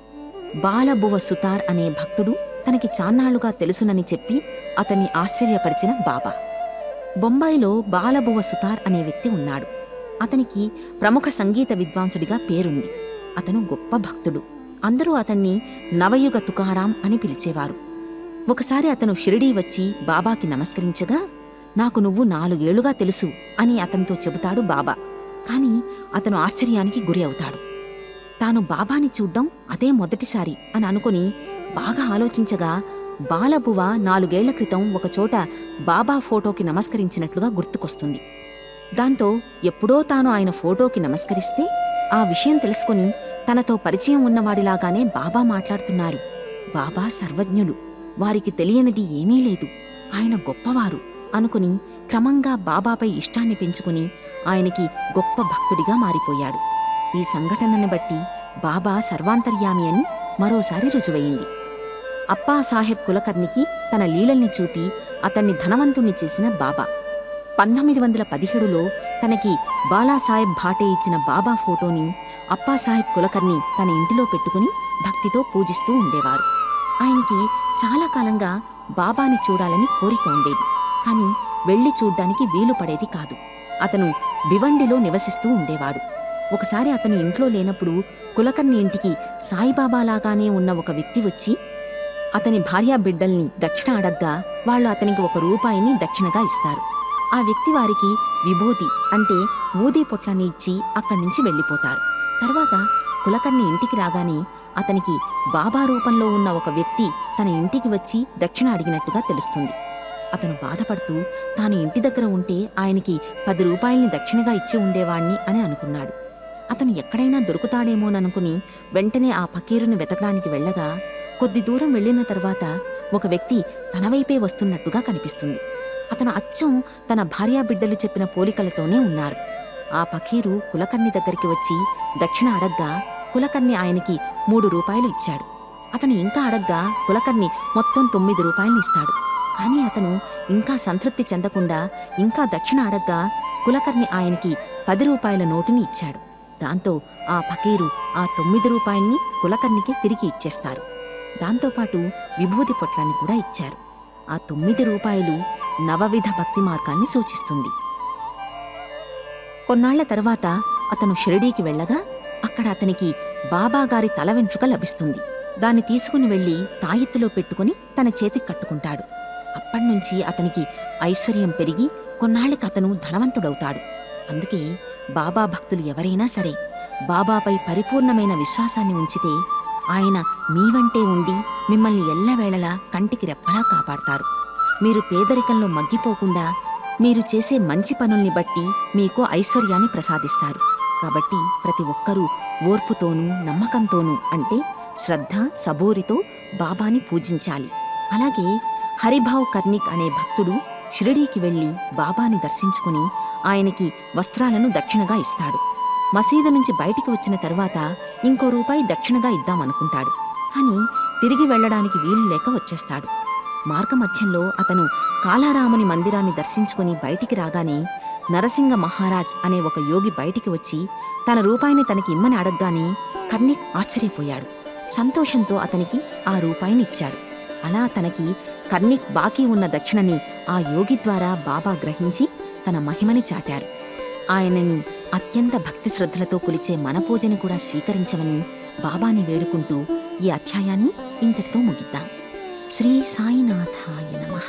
బాలబువ సుతార్ అనే భక్తుడు తనకి చాన్నాళ్లుగా తెలుసునని చెప్పి అతన్ని ఆశ్చర్యపరిచిన బాబా బొంబాయిలో బాలబువ సుతార్ అనే వ్యక్తి ఉన్నాడు అతనికి ప్రముఖ సంగీత విద్వాంసుడిగా పేరుంది అతను గొప్ప భక్తుడు అందరూ అతన్ని నవయుగ తుకారాం అని పిలిచేవారు ఒకసారి అతను షిరిడీ వచ్చి బాబాకి నమస్కరించగా నాకు నువ్వు నాలుగేళ్లుగా తెలుసు అని అతనితో చెబుతాడు బాబా కాని అతను ఆశ్చర్యానికి గురి అవుతాడు తాను బాబాని చూడ్డం అదే మొదటిసారి అని అనుకుని బాగా ఆలోచించగా బాలబువ నాలుగేళ్ల క్రితం ఒకచోట బాబా ఫోటోకి నమస్కరించినట్లుగా గుర్తుకొస్తుంది దాంతో ఎప్పుడో తాను ఆయన ఫోటోకి నమస్కరిస్తే ఆ విషయం తెలుసుకుని తనతో పరిచయం ఉన్నవాడిలాగానే బాబా మాట్లాడుతున్నారు బాబా సర్వజ్ఞులు వారికి తెలియనిది ఏమీ లేదు ఆయన గొప్పవారు అనుకుని క్రమంగా బాబాపై ఇష్టాన్ని పెంచుకుని ఆయనకి గొప్ప భక్తుడిగా మారిపోయాడు ఈ సంఘటనని బట్టి బాబా సర్వాంతర్యామి అని మరోసారి రుజువయింది అప్పాసాహెబ్ కులకర్ణికి తన లీలల్ని చూపి అతన్ని ధనవంతుణ్ణి చేసిన బాబా పంతొమ్మిది వందల పదిహేడులో తనకి బాలాసాహెబ్ భాటే ఇచ్చిన బాబా ఫోటోని అప్పాసాహెబ్ కులకర్ణి తన ఇంటిలో పెట్టుకుని భక్తితో పూజిస్తూ ఉండేవారు ఆయనకి చాలా కాలంగా బాబాని చూడాలని కోరిక ఉండేది కానీ వెళ్లి చూడ్డానికి వీలు పడేది కాదు అతను భివండిలో నివసిస్తూ ఉండేవాడు ఒకసారి అతను ఇంట్లో లేనప్పుడు కులకర్ణి ఇంటికి సాయిబాబాలాగానే ఉన్న ఒక వ్యక్తి వచ్చి అతని భార్యా బిడ్డల్ని దక్షిణ అడగ్గా వాళ్ళు అతనికి ఒక రూపాయిని దక్షిణగా ఇస్తారు ఆ వ్యక్తి వారికి విభూతి అంటే ఊదీ పొట్లని ఇచ్చి అక్కడి నుంచి వెళ్ళిపోతారు తర్వాత కులకర్ణి ఇంటికి రాగానే అతనికి బాబా రూపంలో ఉన్న ఒక వ్యక్తి తన ఇంటికి వచ్చి దక్షిణ అడిగినట్టుగా తెలుస్తుంది అతను బాధపడుతూ తాను ఇంటి దగ్గర ఉంటే ఆయనకి పది రూపాయల్ని దక్షిణగా ఇచ్చి ఉండేవాణ్ణి అని అనుకున్నాడు అతను ఎక్కడైనా దొరుకుతాడేమోననుకుని వెంటనే ఆ పకీరుని వెతకడానికి వెళ్ళగా కొద్ది దూరం వెళ్ళిన తర్వాత ఒక వ్యక్తి తన వైపే వస్తున్నట్టుగా కనిపిస్తుంది అతను అచ్చం తన భార్యా బిడ్డలు చెప్పిన పోలికలతోనే ఉన్నారు ఆ పకీరు కులకర్ణి దగ్గరికి వచ్చి దక్షిణ అడగ్గా కులకర్ణి ఆయనకి మూడు రూపాయలు ఇచ్చాడు అతను ఇంకా అడగ్గా కులకర్ణి మొత్తం తొమ్మిది రూపాయలు ఇస్తాడు కానీ అతను ఇంకా సంతృప్తి చెందకుండా ఇంకా దక్షిణ అడగ్గా కులకర్ణి ఆయనకి పది రూపాయల నోటుని ఇచ్చాడు దాంతో ఆ ఫకీరు ఆ తొమ్మిది రూపాయల్ని కులకర్ణికి తిరిగి ఇచ్చేస్తారు దాంతోపాటు విభూతి పొట్లాన్ని కూడా ఇచ్చారు ఆ తొమ్మిది రూపాయలు నవవిధ భక్తి మార్గాన్ని సూచిస్తుంది కొన్నాళ్ల తర్వాత అతను షిరిడీకి వెళ్ళగా అక్కడ అతనికి బాబాగారి తల వెంట్రుక లభిస్తుంది దాన్ని తీసుకుని వెళ్లి తాయెత్తులో పెట్టుకుని తన చేతికి కట్టుకుంటాడు అప్పటినుంచి అతనికి ఐశ్వర్యం పెరిగి కొన్నాళ్ళకి అతను ధనవంతుడవుతాడు అందుకే బాబా భక్తులు ఎవరైనా సరే బాబాపై పరిపూర్ణమైన విశ్వాసాన్ని ఉంచితే ఆయన మీ వెంటే ఉండి మిమ్మల్ని ఎల్లవేళలా కంటికి రెప్పలా కాపాడతారు మీరు పేదరికంలో మగ్గిపోకుండా మీరు చేసే మంచి పనుల్ని బట్టి మీకు ఐశ్వర్యాన్ని ప్రసాదిస్తారు కాబట్టి ప్రతి ఒక్కరూ ఓర్పుతోనూ నమ్మకంతోనూ అంటే శ్రద్ధ సబూరితో బాబాని పూజించాలి అలాగే హరిభావ్ కర్నిక్ అనే భక్తుడు షిరిడీకి వెళ్లి బాబాని దర్శించుకుని ఆయనకి వస్త్రాలను దక్షిణగా ఇస్తాడు మసీదు నుంచి బయటికి వచ్చిన తరువాత ఇంకో రూపాయి దక్షిణగా ఇద్దామనుకుంటాడు కానీ తిరిగి వెళ్ళడానికి వీలు లేక వచ్చేస్తాడు మార్గమధ్యంలో అతను కాలారాముని మందిరాన్ని దర్శించుకుని బయటికి రాగానే నరసింగ మహారాజ్ అనే ఒక యోగి బయటికి వచ్చి తన రూపాయిని తనకి ఇమ్మని అడగగానే కర్ణిక్ ఆశ్చర్యపోయాడు సంతోషంతో అతనికి ఆ రూపాయిని ఇచ్చాడు అలా తనకి కర్ణిక్ బాకీ ఉన్న దక్షిణని ఆ యోగి ద్వారా బాబా గ్రహించి తన మహిమని చాటారు ఆయనని అత్యంత భక్తి శ్రద్ధలతో కొలిచే మన పూజని కూడా స్వీకరించమని బాబాని వేడుకుంటూ ఈ అధ్యాయాన్ని ఇంతటితో ముగిద్దాం శ్రీ సాయినాథాయ నమః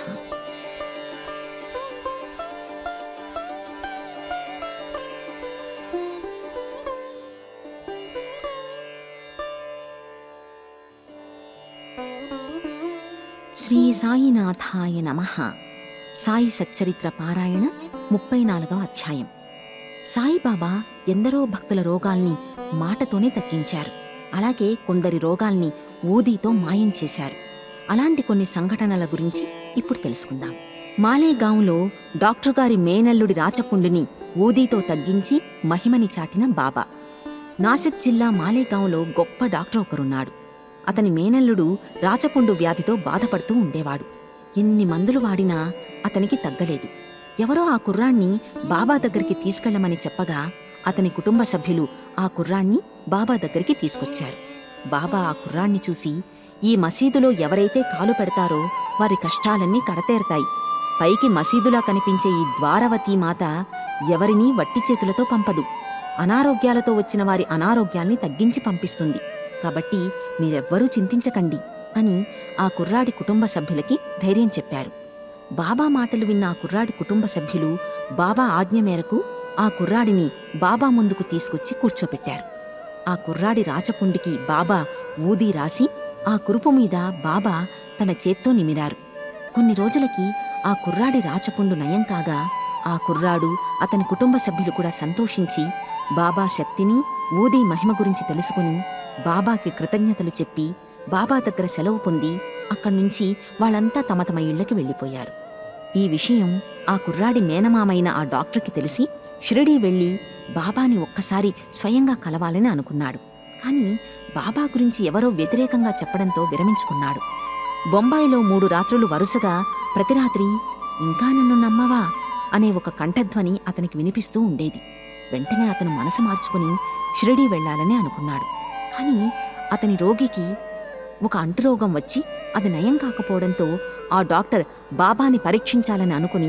శ్రీ సాయినాథాయ నమః సాయి సచ్చరిత్ర పారాయణ ముప్పై నాలుగవ అధ్యాయం సాయిబాబా ఎందరో భక్తుల రోగాల్ని మాటతోనే తగ్గించారు అలాగే కొందరి రోగాల్ని ఊదీతో మాయం చేశారు అలాంటి కొన్ని సంఘటనల గురించి ఇప్పుడు తెలుసుకుందాం మాలేగాంలో డాక్టర్ గారి మేనల్లుడి రాచపుండుని ఊదీతో తగ్గించి మహిమని చాటిన బాబా నాసిక్ జిల్లా మాలేగాంలో గొప్ప డాక్టర్ ఒకరున్నాడు అతని మేనల్లుడు రాచపుండు వ్యాధితో బాధపడుతూ ఉండేవాడు ఎన్ని మందులు వాడినా అతనికి తగ్గలేదు ఎవరో ఆ కుర్రాణ్ణి బాబా దగ్గరికి తీసుకెళ్లమని చెప్పగా అతని కుటుంబ సభ్యులు ఆ కుర్రాణ్ణి బాబా దగ్గరికి తీసుకొచ్చారు బాబా ఆ కుర్రాణ్ణి చూసి ఈ మసీదులో ఎవరైతే కాలు పెడతారో వారి కష్టాలన్నీ కడతేరతాయి పైకి మసీదులా కనిపించే ఈ ద్వారవతీ మాత ఎవరినీ వట్టి చేతులతో పంపదు అనారోగ్యాలతో వచ్చిన వారి అనారోగ్యాల్ని తగ్గించి పంపిస్తుంది కాబట్టి మీరెవ్వరూ చింతించకండి అని ఆ కుర్రాడి కుటుంబ సభ్యులకి ధైర్యం చెప్పారు బాబా మాటలు విన్న ఆ కుర్రాడి కుటుంబ సభ్యులు బాబా ఆజ్ఞ మేరకు ఆ కుర్రాడిని బాబా ముందుకు తీసుకొచ్చి కూర్చోపెట్టారు ఆ కుర్రాడి రాచపుండికి బాబా ఊదీ రాసి ఆ కురుపు మీద బాబా తన చేత్తో నిమిరారు కొన్ని రోజులకి ఆ కుర్రాడి రాచపుండు నయం కాగా ఆ కుర్రాడు అతని కుటుంబ సభ్యులు కూడా సంతోషించి బాబా శక్తిని ఊదీ మహిమ గురించి తెలుసుకుని బాబాకి కృతజ్ఞతలు చెప్పి బాబా దగ్గర సెలవు పొంది అక్కడ్నుంచి వాళ్ళంతా తమ తమ ఇళ్లకి వెళ్ళిపోయారు ఈ విషయం ఆ కుర్రాడి మేనమామైన ఆ డాక్టర్కి తెలిసి షిరిడీ వెళ్ళి బాబాని ఒక్కసారి స్వయంగా కలవాలని అనుకున్నాడు కానీ బాబా గురించి ఎవరో వ్యతిరేకంగా చెప్పడంతో విరమించుకున్నాడు బొంబాయిలో మూడు రాత్రులు వరుసగా ప్రతి రాత్రి ఇంకా నన్ను నమ్మవా అనే ఒక కంఠధ్వని అతనికి వినిపిస్తూ ఉండేది వెంటనే అతను మనసు మార్చుకుని షిరిడీ వెళ్ళాలని అనుకున్నాడు కానీ అతని రోగికి ఒక అంటురోగం వచ్చి అది నయం కాకపోవడంతో ఆ డాక్టర్ బాబాని పరీక్షించాలని అనుకుని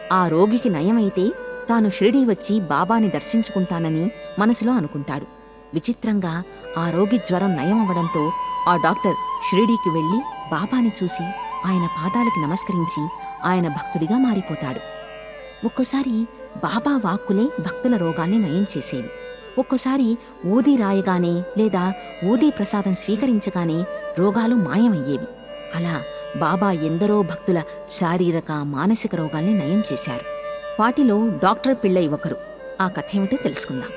ఆ రోగికి నయమైతే తాను షిరిడీ వచ్చి బాబాని దర్శించుకుంటానని మనసులో అనుకుంటాడు విచిత్రంగా ఆ రోగి జ్వరం నయమవ్వడంతో ఆ డాక్టర్ షిరిడీకి వెళ్ళి బాబాని చూసి ఆయన పాదాలకి నమస్కరించి ఆయన భక్తుడిగా మారిపోతాడు ఒక్కోసారి బాబా వాక్కులే భక్తుల రోగాల్ని నయం చేసేవి ఒక్కోసారి ఊదీ రాయగానే లేదా ఊదీ ప్రసాదం స్వీకరించగానే రోగాలు మాయమయ్యేవి అలా బాబా ఎందరో భక్తుల శారీరక మానసిక రోగాల్ని నయం చేశారు వాటిలో డాక్టర్ పిళ్ళై ఒకరు ఆ కథ ఏమిటో తెలుసుకుందాం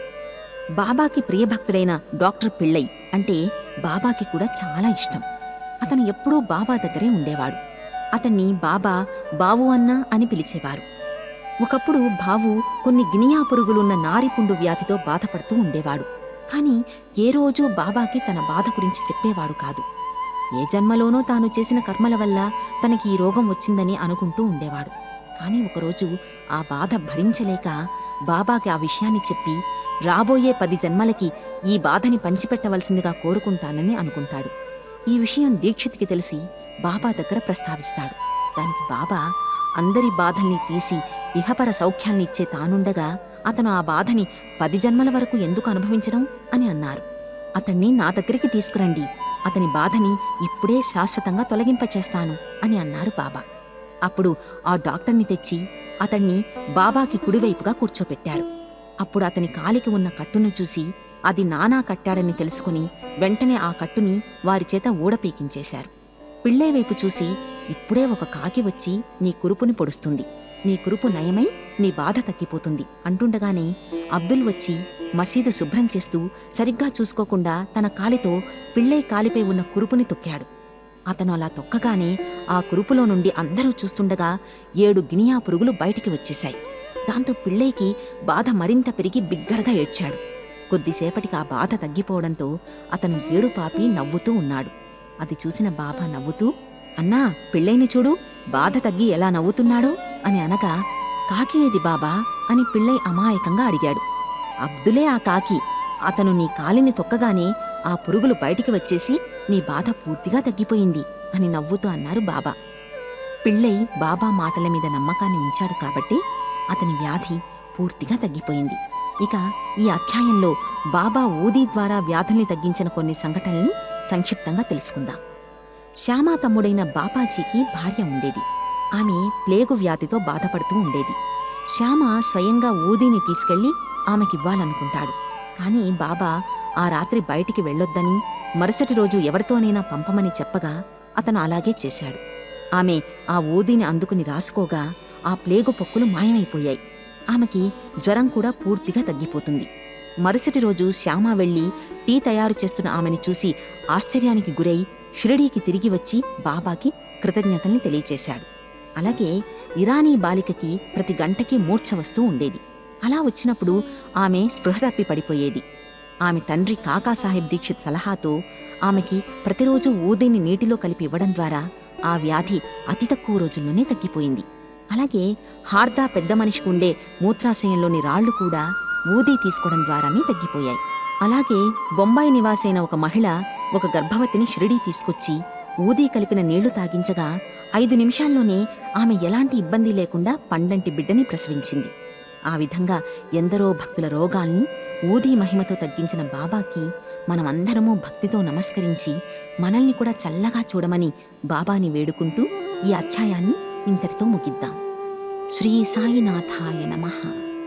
బాబాకి ప్రియభక్తుడైన డాక్టర్ పిళ్ళై అంటే బాబాకి కూడా చాలా ఇష్టం అతను ఎప్పుడూ బాబా దగ్గరే ఉండేవాడు అతన్ని బాబా బావు అన్నా అని పిలిచేవారు ఒకప్పుడు బావు కొన్ని గినియా పురుగులున్న నారిపుండు వ్యాధితో బాధపడుతూ ఉండేవాడు కాని ఏ రోజూ బాబాకి తన బాధ గురించి చెప్పేవాడు కాదు ఏ జన్మలోనో తాను చేసిన కర్మల వల్ల తనకి ఈ రోగం వచ్చిందని అనుకుంటూ ఉండేవాడు కాని ఒకరోజు ఆ బాధ భరించలేక బాబాకి ఆ విషయాన్ని చెప్పి రాబోయే పది జన్మలకి ఈ బాధని పంచిపెట్టవలసిందిగా కోరుకుంటానని అనుకుంటాడు ఈ విషయం దీక్షిత్కి తెలిసి బాబా దగ్గర ప్రస్తావిస్తాడు దానికి బాబా అందరి బాధల్ని తీసి ఇహపర సౌఖ్యాల్ని ఇచ్చే తానుండగా అతను ఆ బాధని పది జన్మల వరకు ఎందుకు అనుభవించడం అని అన్నారు అతన్ని నా దగ్గరికి తీసుకురండి అతని బాధని ఇప్పుడే శాశ్వతంగా తొలగింపచేస్తాను అని అన్నారు బాబా అప్పుడు ఆ డాక్టర్ని తెచ్చి అతన్ని బాబాకి కుడివైపుగా కూర్చోపెట్టారు అప్పుడు అతని కాలికి ఉన్న కట్టును చూసి అది నానా కట్టాడని తెలుసుకుని వెంటనే ఆ కట్టుని వారి చేత ఊడపీకించేశారు పిళ్ళే వైపు చూసి ఇప్పుడే ఒక కాకి వచ్చి నీ కురుపుని పొడుస్తుంది నీ కురుపు నయమై నీ బాధ తగ్గిపోతుంది అంటుండగానే అబ్దుల్ వచ్చి మసీదు శుభ్రం చేస్తూ సరిగ్గా చూసుకోకుండా తన కాలితో పిళ్ళై కాలిపై ఉన్న కురుపుని తొక్కాడు అతను అలా తొక్కగానే ఆ కురుపులో నుండి అందరూ చూస్తుండగా ఏడు గినియా పురుగులు బయటికి వచ్చేశాయి దాంతో పిళ్ళైకి బాధ మరింత పెరిగి బిగ్గరగా ఏడ్చాడు కొద్దిసేపటికి ఆ బాధ తగ్గిపోవడంతో అతను ఏడు పాపి నవ్వుతూ ఉన్నాడు అది చూసిన బాబా నవ్వుతూ అన్నా పిళ్ళైని చూడు బాధ తగ్గి ఎలా నవ్వుతున్నాడో అని అనగా కాకి ఏది బాబా అని పిళ్ళై అమాయకంగా అడిగాడు అబ్దులే ఆ కాకి అతను నీ కాలిని తొక్కగానే ఆ పురుగులు బయటికి వచ్చేసి నీ బాధ పూర్తిగా తగ్గిపోయింది అని నవ్వుతూ అన్నారు బాబా పిళ్ళై బాబా మాటల మీద నమ్మకాన్ని ఉంచాడు కాబట్టి అతని వ్యాధి పూర్తిగా తగ్గిపోయింది ఇక ఈ అధ్యాయంలో బాబా ఊదీ ద్వారా వ్యాధుల్ని తగ్గించిన కొన్ని సంఘటనల్ని సంక్షిప్తంగా తెలుసుకుందాం శ్యామా తమ్ముడైన బాపాజీకి భార్య ఉండేది ఆమె ప్లేగు వ్యాధితో బాధపడుతూ ఉండేది శ్యామ స్వయంగా ఊదీని తీసుకెళ్లి ఆమెకివ్వాలనుకుంటాడు కాని బాబా ఆ రాత్రి బయటికి వెళ్ళొద్దని మరుసటి రోజు ఎవరితోనైనా పంపమని చెప్పగా అతను అలాగే చేశాడు ఆమె ఆ ఊదీని అందుకుని రాసుకోగా ఆ ప్లేగు పొక్కులు మాయమైపోయాయి ఆమెకి జ్వరం కూడా పూర్తిగా తగ్గిపోతుంది మరుసటి రోజు శ్యామ వెళ్ళి టీ తయారు చేస్తున్న ఆమెని చూసి ఆశ్చర్యానికి గురై షిరిడీకి తిరిగి వచ్చి బాబాకి కృతజ్ఞతల్ని తెలియచేశాడు అలాగే ఇరానీ బాలికకి ప్రతి గంటకి మూర్ఛ వస్తూ ఉండేది అలా వచ్చినప్పుడు ఆమె స్పృహ తప్పి పడిపోయేది ఆమె తండ్రి కాకాసాహెబ్ దీక్షిత్ సలహాతో ఆమెకి ప్రతిరోజు ఊదిని నీటిలో కలిపి ఇవ్వడం ద్వారా ఆ వ్యాధి అతి తక్కువ రోజుల్లోనే తగ్గిపోయింది అలాగే హార్దా పెద్ద మనిషికి ఉండే మూత్రాశయంలోని రాళ్లు కూడా ఊదీ తీసుకోవడం ద్వారానే తగ్గిపోయాయి అలాగే బొంబాయి నివాసైన ఒక మహిళ ఒక గర్భవతిని షిరిడీ తీసుకొచ్చి ఊదీ కలిపిన నీళ్లు తాగించగా ఐదు నిమిషాల్లోనే ఆమె ఎలాంటి ఇబ్బంది లేకుండా పండంటి బిడ్డని ప్రసవించింది ఆ విధంగా ఎందరో భక్తుల రోగాల్ని ఊదీ మహిమతో తగ్గించిన బాబాకి మనమందరము భక్తితో నమస్కరించి మనల్ని కూడా చల్లగా చూడమని బాబాని వేడుకుంటూ ఈ అధ్యాయాన్ని ఇంతటితో ముగిద్దాం శ్రీ సాయినాథాయ నమః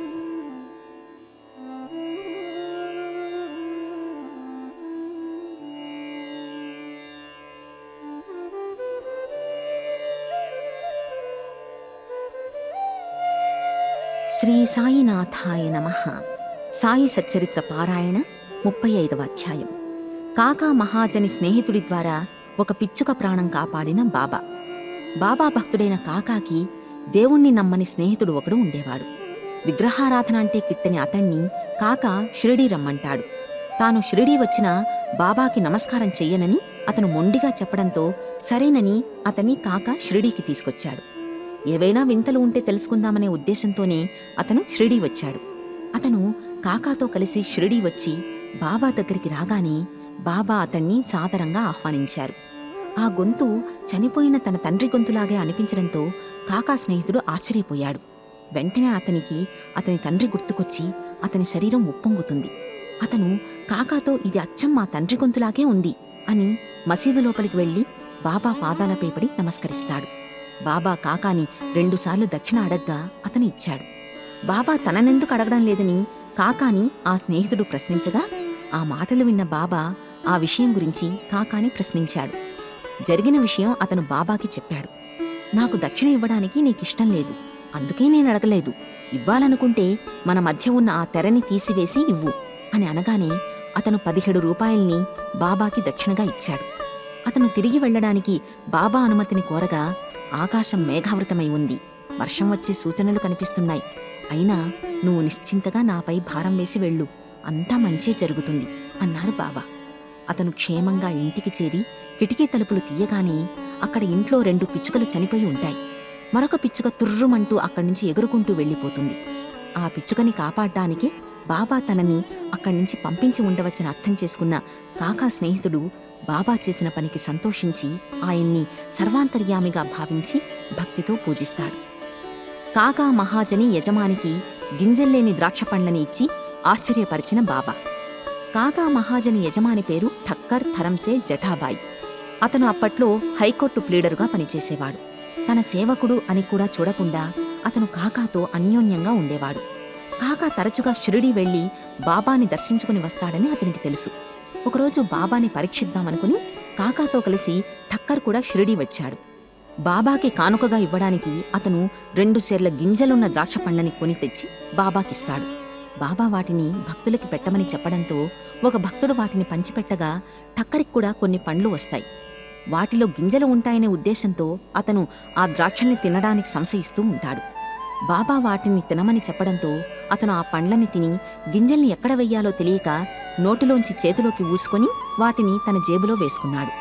శ్రీ సాయినాథాయ నమ సాయి సచ్చరిత్ర పారాయణ ముప్పై ఐదవ అధ్యాయం కాకా మహాజని స్నేహితుడి ద్వారా ఒక పిచ్చుక ప్రాణం కాపాడిన బాబా బాబా భక్తుడైన కాకాకి దేవుణ్ణి నమ్మని స్నేహితుడు ఒకడు ఉండేవాడు విగ్రహారాధన అంటే కిట్టని అతణ్ణి కాక షిరిడీ రమ్మంటాడు తాను షిరిడీ వచ్చినా బాబాకి నమస్కారం చెయ్యనని అతను మొండిగా చెప్పడంతో సరేనని అతన్ని కాక షిరిడీకి తీసుకొచ్చాడు ఏవైనా వింతలు ఉంటే తెలుసుకుందామనే ఉద్దేశంతోనే అతను షిరిడీ వచ్చాడు అతను కాకాతో కలిసి షిరిడీ వచ్చి బాబా దగ్గరికి రాగానే బాబా అతన్ని సాదరంగా ఆహ్వానించారు ఆ గొంతు చనిపోయిన తన తండ్రి గొంతులాగే అనిపించడంతో కాకా స్నేహితుడు ఆశ్చర్యపోయాడు వెంటనే అతనికి అతని తండ్రి గుర్తుకొచ్చి అతని శరీరం ఉప్పొంగుతుంది అతను కాకాతో ఇది అచ్చం మా తండ్రి గొంతులాగే ఉంది అని మసీదు లోపలికి వెళ్ళి బాబా పాదాలపై పడి నమస్కరిస్తాడు బాబా కాకాని రెండుసార్లు దక్షిణ అడగ్గా అతను ఇచ్చాడు బాబా తననెందుకు అడగడం లేదని కాకాని ఆ స్నేహితుడు ప్రశ్నించగా ఆ మాటలు విన్న బాబా ఆ విషయం గురించి కాకాని ప్రశ్నించాడు జరిగిన విషయం అతను బాబాకి చెప్పాడు నాకు దక్షిణ ఇవ్వడానికి నీకిష్టం లేదు అందుకే నేను అడగలేదు ఇవ్వాలనుకుంటే మన మధ్య ఉన్న ఆ తెరని తీసివేసి ఇవ్వు అని అనగానే అతను పదిహేడు రూపాయల్ని బాబాకి దక్షిణగా ఇచ్చాడు అతను తిరిగి వెళ్ళడానికి బాబా అనుమతిని కోరగా ఆకాశం మేఘావృతమై ఉంది వర్షం వచ్చే సూచనలు కనిపిస్తున్నాయి అయినా నువ్వు నిశ్చింతగా నాపై భారం వేసి వెళ్ళు అంతా మంచే జరుగుతుంది అన్నారు బాబా అతను క్షేమంగా ఇంటికి చేరి కిటికీ తలుపులు తీయగానే అక్కడ ఇంట్లో రెండు పిచ్చుకలు చనిపోయి ఉంటాయి మరొక పిచ్చుక తుర్రుమంటూ అక్కడి నుంచి ఎగురుకుంటూ వెళ్ళిపోతుంది ఆ పిచ్చుకని కాపాడ్డానికి బాబా తనని అక్కడి నుంచి పంపించి ఉండవచ్చని అర్థం చేసుకున్న కాకా స్నేహితుడు బాబా చేసిన పనికి సంతోషించి ఆయన్ని సర్వాంతర్యామిగా భావించి భక్తితో పూజిస్తాడు కాకా మహాజని యజమానికి గింజల్లేని ద్రాక్ష పండ్లని ఇచ్చి ఆశ్చర్యపరిచిన బాబా కాకా మహాజని యజమాని పేరు ఠక్కర్ ధరంసే జఠాబాయి అతను అప్పట్లో హైకోర్టు ప్లీడరుగా పనిచేసేవాడు తన సేవకుడు అని కూడా చూడకుండా అతను కాకాతో అన్యోన్యంగా ఉండేవాడు కాకా తరచుగా షిరిడీ వెళ్లి బాబాని దర్శించుకుని వస్తాడని అతనికి తెలుసు ఒకరోజు బాబాని పరీక్షిద్దామనుకుని కాకాతో కలిసి ఠక్కర్ కూడా షిరిడీ వచ్చాడు బాబాకి కానుకగా ఇవ్వడానికి అతను రెండు సేర్ల గింజలున్న ద్రాక్ష పండ్లని కొని తెచ్చి బాబాకిస్తాడు బాబా వాటిని భక్తులకి పెట్టమని చెప్పడంతో ఒక భక్తుడు వాటిని పంచిపెట్టగా టక్కరికి కూడా కొన్ని పండ్లు వస్తాయి వాటిలో గింజలు ఉంటాయనే ఉద్దేశంతో అతను ఆ ద్రాక్షల్ని తినడానికి సంశయిస్తూ ఉంటాడు బాబా వాటిని తినమని చెప్పడంతో అతను ఆ పండ్లని తిని గింజల్ని ఎక్కడ వెయ్యాలో తెలియక నోటిలోంచి చేతిలోకి ఊసుకొని వాటిని తన జేబులో వేసుకున్నాడు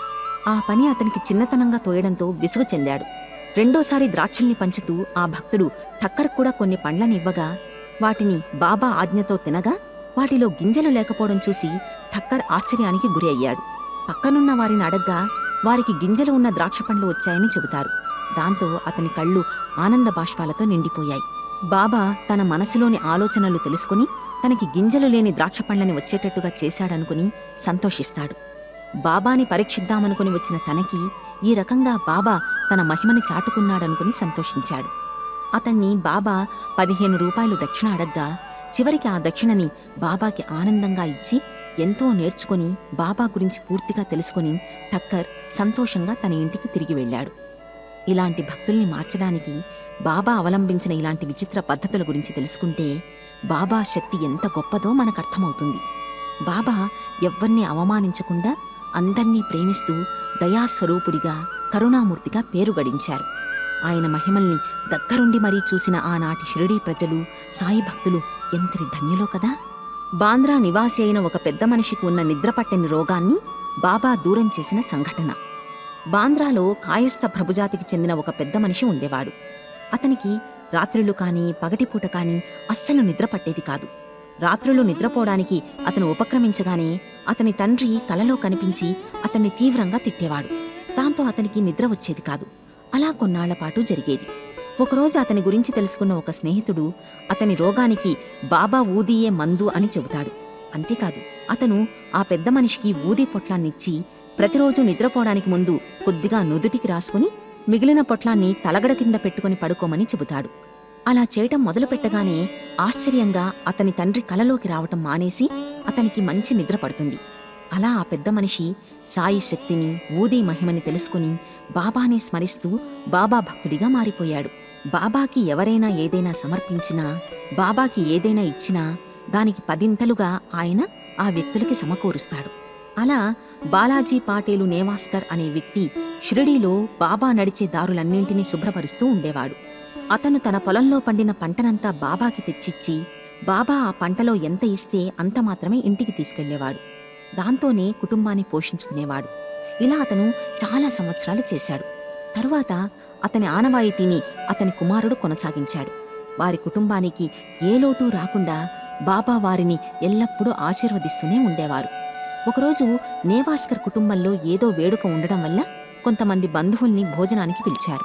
ఆ పని అతనికి చిన్నతనంగా తోయడంతో విసుగు చెందాడు రెండోసారి ద్రాక్షల్ని పంచుతూ ఆ భక్తుడు టక్కర్ కూడా కొన్ని పండ్లని ఇవ్వగా వాటిని బాబా ఆజ్ఞతో తినగా వాటిలో గింజలు లేకపోవడం చూసి ఠక్కర్ ఆశ్చర్యానికి గురి అయ్యాడు పక్కనున్న వారిని అడగ్గా వారికి గింజలు ఉన్న ద్రాక్ష పండ్లు వచ్చాయని చెబుతారు దాంతో అతని కళ్ళు ఆనంద బాష్పాలతో నిండిపోయాయి బాబా తన మనసులోని ఆలోచనలు తెలుసుకుని తనకి గింజలు లేని ద్రాక్ష పండ్లని వచ్చేటట్టుగా చేశాడనుకుని సంతోషిస్తాడు బాబాని పరీక్షిద్దామనుకుని వచ్చిన తనకి ఈ రకంగా బాబా తన మహిమని చాటుకున్నాడనుకుని సంతోషించాడు అతన్ని బాబా పదిహేను రూపాయలు దక్షిణ అడగ్గా చివరికి ఆ దక్షిణని బాబాకి ఆనందంగా ఇచ్చి ఎంతో నేర్చుకొని బాబా గురించి పూర్తిగా తెలుసుకొని టక్కర్ సంతోషంగా తన ఇంటికి తిరిగి వెళ్ళాడు ఇలాంటి భక్తుల్ని మార్చడానికి బాబా అవలంబించిన ఇలాంటి విచిత్ర పద్ధతుల గురించి తెలుసుకుంటే బాబా శక్తి ఎంత గొప్పదో మనకు అర్థమవుతుంది బాబా ఎవ్వరినీ అవమానించకుండా అందర్నీ ప్రేమిస్తూ దయాస్వరూపుడిగా కరుణామూర్తిగా పేరు గడించారు ఆయన మహిమల్ని దగ్గరుండి మరీ చూసిన ఆనాటి షిరిడీ ప్రజలు సాయి భక్తులు ఎంతటి ధన్యులో కదా బాంద్రా నివాసి అయిన ఒక పెద్ద మనిషికి ఉన్న నిద్రపట్టని రోగాన్ని బాబా దూరం చేసిన సంఘటన బాంద్రాలో కాయస్థ ప్రభుజాతికి చెందిన ఒక పెద్ద మనిషి ఉండేవాడు అతనికి రాత్రులు కాని పగటిపూట కాని అస్సలు నిద్ర పట్టేది కాదు రాత్రులు నిద్రపోవడానికి అతను ఉపక్రమించగానే అతని తండ్రి కలలో కనిపించి అతన్ని తీవ్రంగా తిట్టేవాడు దాంతో అతనికి నిద్ర వచ్చేది కాదు అలా కొన్నాళ్ల పాటు జరిగేది ఒకరోజు అతని గురించి తెలుసుకున్న ఒక స్నేహితుడు అతని రోగానికి బాబా ఊదియే మందు అని చెబుతాడు అంతేకాదు అతను ఆ పెద్ద మనిషికి ఊదీ పొట్లాన్నిచ్చి ప్రతిరోజు నిద్రపోవడానికి ముందు కొద్దిగా నుదుటికి రాసుకుని మిగిలిన పొట్లాన్ని తలగడ కింద పెట్టుకుని పడుకోమని చెబుతాడు అలా చేయటం మొదలుపెట్టగానే ఆశ్చర్యంగా అతని తండ్రి కలలోకి రావటం మానేసి అతనికి మంచి నిద్ర పడుతుంది అలా ఆ పెద్ద మనిషి సాయి శక్తిని ఊదీ మహిమని తెలుసుకుని బాబాని స్మరిస్తూ బాబా భక్తుడిగా మారిపోయాడు బాబాకి ఎవరైనా ఏదైనా సమర్పించినా బాబాకి ఏదైనా ఇచ్చినా దానికి పదింతలుగా ఆయన ఆ వ్యక్తులకి సమకూరుస్తాడు అలా బాలాజీ పాటేలు నేవాస్కర్ అనే వ్యక్తి షిరిడీలో బాబా నడిచే దారులన్నింటినీ శుభ్రపరుస్తూ ఉండేవాడు అతను తన పొలంలో పండిన పంటనంతా బాబాకి తెచ్చిచ్చి బాబా ఆ పంటలో ఎంత ఇస్తే అంత మాత్రమే ఇంటికి తీసుకెళ్లేవాడు దాంతోనే కుటుంబాన్ని పోషించుకునేవాడు ఇలా అతను చాలా సంవత్సరాలు చేశాడు తరువాత అతని ఆనవాయితీని అతని కుమారుడు కొనసాగించాడు వారి కుటుంబానికి ఏ లోటు రాకుండా బాబా వారిని ఎల్లప్పుడూ ఆశీర్వదిస్తూనే ఉండేవారు ఒకరోజు నేవాస్కర్ కుటుంబంలో ఏదో వేడుక ఉండడం వల్ల కొంతమంది బంధువుల్ని భోజనానికి పిలిచారు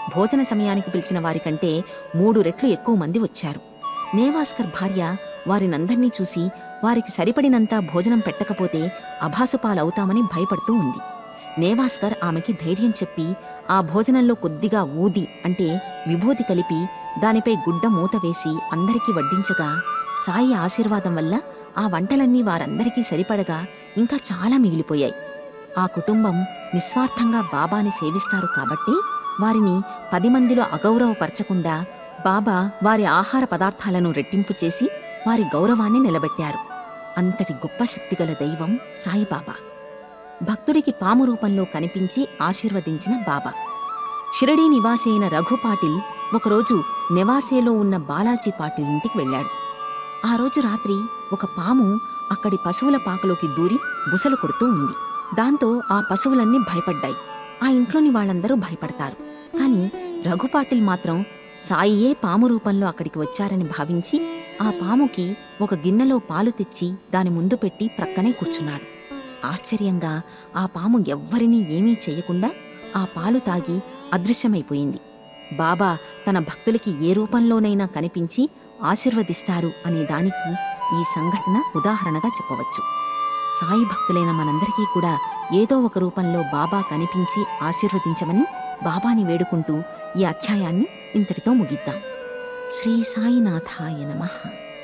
భోజన సమయానికి పిలిచిన వారికంటే మూడు రెట్లు ఎక్కువ మంది వచ్చారు నేవాస్కర్ భార్య వారినందర్నీ చూసి వారికి సరిపడినంత భోజనం పెట్టకపోతే అభాసుపాలవుతామని భయపడుతూ ఉంది నేవాస్కర్ ఆమెకి ధైర్యం చెప్పి ఆ భోజనంలో కొద్దిగా ఊది అంటే విభూతి కలిపి దానిపై గుడ్డ మూత వేసి అందరికీ వడ్డించగా సాయి ఆశీర్వాదం వల్ల ఆ వంటలన్నీ వారందరికీ సరిపడగా ఇంకా చాలా మిగిలిపోయాయి ఆ కుటుంబం నిస్వార్థంగా బాబాని సేవిస్తారు కాబట్టి వారిని పది మందిలో అగౌరవపరచకుండా బాబా వారి ఆహార పదార్థాలను రెట్టింపు చేసి వారి గౌరవాన్ని నిలబెట్టారు అంతటి గొప్ప శక్తిగల దైవం సాయిబాబా భక్తుడికి పాము రూపంలో కనిపించి ఆశీర్వదించిన బాబా షిరడీ నివాసి అయిన రఘు పాటిల్ ఒకరోజు నెవాసేలో ఉన్న బాలాజీ పాటిల్ ఇంటికి వెళ్ళాడు ఆ రోజు రాత్రి ఒక పాము అక్కడి పశువుల పాకలోకి దూరి బుసలు కొడుతూ ఉంది దాంతో ఆ పశువులన్నీ భయపడ్డాయి ఆ ఇంట్లోని వాళ్ళందరూ భయపడతారు కాని రఘుపాటిల్ మాత్రం సాయియే పాము రూపంలో అక్కడికి వచ్చారని భావించి ఆ పాముకి ఒక గిన్నెలో పాలు తెచ్చి దాని ముందు పెట్టి ప్రక్కనే కూర్చున్నాడు ఆశ్చర్యంగా ఆ పాము ఎవ్వరినీ ఏమీ చేయకుండా ఆ పాలు తాగి అదృశ్యమైపోయింది బాబా తన భక్తులకి ఏ రూపంలోనైనా కనిపించి ఆశీర్వదిస్తారు అనే దానికి ఈ సంఘటన ఉదాహరణగా చెప్పవచ్చు సాయి భక్తులైన మనందరికీ కూడా ఏదో ఒక రూపంలో బాబా కనిపించి ఆశీర్వదించమని బాబాని వేడుకుంటూ ఈ అధ్యాయాన్ని ఇంతటితో ముగిద్దాం శ్రీ సాయినాథాయ నమః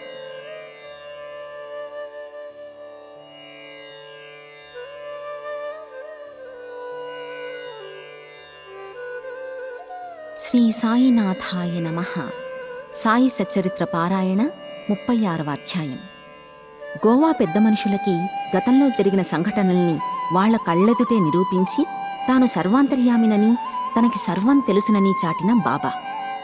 శ్రీ సాయినాథాయ నమః సాయి సచ్చరిత్ర పారాయణ ముప్పై ఆరవ అధ్యాయం గోవా పెద్ద మనుషులకి గతంలో జరిగిన సంఘటనల్ని వాళ్ల కళ్ళెదుటే నిరూపించి తాను సర్వాంతర్యామినని తనకి సర్వం తెలుసునని చాటిన బాబా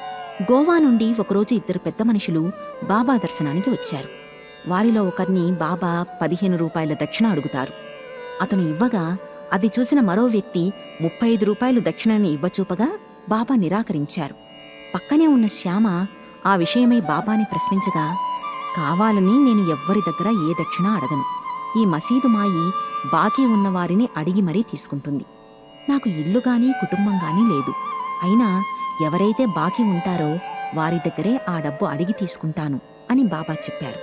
గోవా నుండి ఒకరోజు ఇద్దరు పెద్ద మనుషులు బాబా దర్శనానికి వచ్చారు వారిలో ఒకరిని బాబా పదిహేను రూపాయల దక్షిణ అడుగుతారు అతను ఇవ్వగా అది చూసిన మరో వ్యక్తి ముప్పై ఐదు రూపాయలు దక్షిణని ఇవ్వచూపగా బాబా నిరాకరించారు పక్కనే ఉన్న శ్యామ ఆ విషయమై బాబాని ప్రశ్నించగా కావాలని నేను ఎవ్వరి దగ్గర ఏ దక్షిణ అడగను ఈ మసీదు మాయి బాకీ ఉన్నవారిని అడిగి మరీ తీసుకుంటుంది నాకు ఇల్లు గాని కుటుంబం గాని లేదు అయినా ఎవరైతే బాకీ ఉంటారో వారి దగ్గరే ఆ డబ్బు అడిగి తీసుకుంటాను అని బాబా చెప్పారు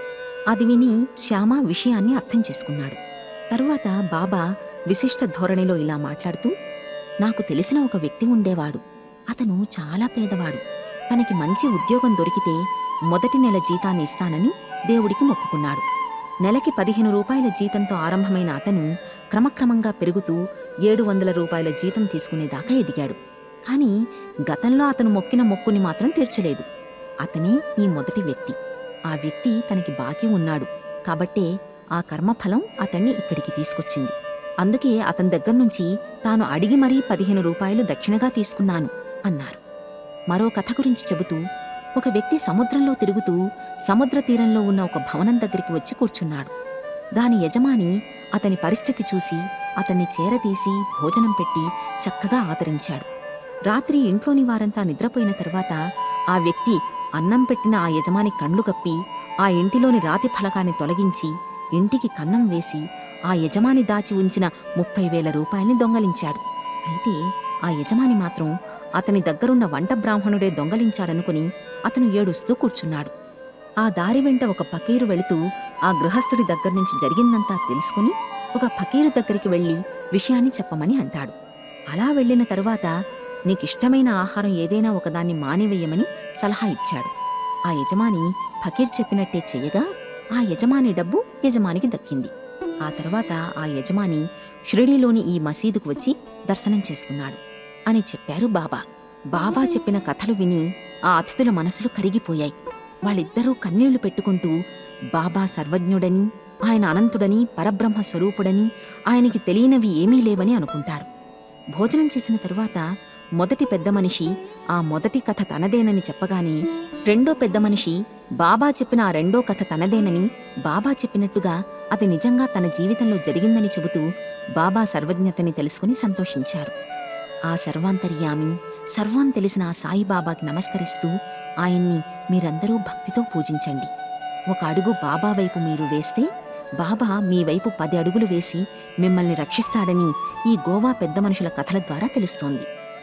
అది విని శ్యామ విషయాన్ని అర్థం చేసుకున్నాడు తరువాత బాబా విశిష్ట ధోరణిలో ఇలా మాట్లాడుతూ నాకు తెలిసిన ఒక వ్యక్తి ఉండేవాడు అతను చాలా పేదవాడు తనకి మంచి ఉద్యోగం దొరికితే మొదటి నెల జీతాన్ని ఇస్తానని దేవుడికి మొక్కుకున్నాడు నెలకి పదిహేను రూపాయల జీతంతో ఆరంభమైన అతను క్రమక్రమంగా పెరుగుతూ ఏడు వందల రూపాయల జీతం తీసుకునేదాకా ఎదిగాడు కానీ గతంలో అతను మొక్కిన మొక్కుని మాత్రం తీర్చలేదు అతనే ఈ మొదటి వ్యక్తి ఆ వ్యక్తి తనకి బాకీ ఉన్నాడు కాబట్టే ఆ కర్మఫలం అతన్ని ఇక్కడికి తీసుకొచ్చింది అందుకే అతని దగ్గర నుంచి తాను అడిగి మరీ పదిహేను రూపాయలు దక్షిణగా తీసుకున్నాను అన్నారు మరో కథ గురించి చెబుతూ ఒక వ్యక్తి సముద్రంలో తిరుగుతూ సముద్ర తీరంలో ఉన్న ఒక భవనం దగ్గరికి వచ్చి కూర్చున్నాడు దాని యజమాని అతని పరిస్థితి చూసి అతన్ని చేరదీసి భోజనం పెట్టి చక్కగా ఆదరించాడు రాత్రి ఇంట్లోని వారంతా నిద్రపోయిన తర్వాత ఆ వ్యక్తి అన్నం పెట్టిన ఆ యజమాని కండ్లు కప్పి ఆ ఇంటిలోని రాతి ఫలకాన్ని తొలగించి ఇంటికి కన్నం వేసి ఆ యజమాని దాచి ఉంచిన ముప్పై వేల రూపాయల్ని దొంగలించాడు అయితే ఆ యజమాని మాత్రం అతని దగ్గరున్న వంట బ్రాహ్మణుడే దొంగలించాడనుకుని అతను ఏడుస్తూ కూర్చున్నాడు ఆ దారి వెంట ఒక పకీరు వెళుతూ ఆ గృహస్థుడి దగ్గర్నుంచి జరిగిందంతా తెలుసుకుని ఒక ఫకీరు దగ్గరికి వెళ్ళి విషయాన్ని చెప్పమని అంటాడు అలా వెళ్ళిన తరువాత నీకిష్టమైన ఆహారం ఏదైనా ఒకదాన్ని మానివేయమని సలహా ఇచ్చాడు ఆ యజమాని ఫకీర్ చెప్పినట్టే చెయ్యగా ఆ యజమాని డబ్బు యజమానికి దక్కింది ఆ తర్వాత ఆ యజమాని షిరిడీలోని ఈ మసీదుకు వచ్చి దర్శనం చేసుకున్నాడు అని చెప్పారు బాబా బాబా చెప్పిన కథలు విని ఆ అతిథుల మనసులు కరిగిపోయాయి వాళ్ళిద్దరూ కన్నీళ్లు పెట్టుకుంటూ బాబా సర్వజ్ఞుడని ఆయన అనంతుడని పరబ్రహ్మ స్వరూపుడని ఆయనకి తెలియనివి ఏమీ లేవని అనుకుంటారు భోజనం చేసిన తరువాత మొదటి పెద్ద మనిషి ఆ మొదటి కథ తనదేనని చెప్పగానే రెండో పెద్ద మనిషి బాబా చెప్పిన ఆ రెండో కథ తనదేనని బాబా చెప్పినట్టుగా అది నిజంగా తన జీవితంలో జరిగిందని చెబుతూ బాబా సర్వజ్ఞతని తెలుసుకుని సంతోషించారు ఆ సర్వాంతర్యామి సర్వం తెలిసిన ఆ సాయిబాబాకి నమస్కరిస్తూ ఆయన్ని మీరందరూ భక్తితో పూజించండి ఒక అడుగు బాబా వైపు మీరు వేస్తే బాబా మీ వైపు పది అడుగులు వేసి మిమ్మల్ని రక్షిస్తాడని ఈ గోవా పెద్ద మనుషుల కథల ద్వారా తెలుస్తోంది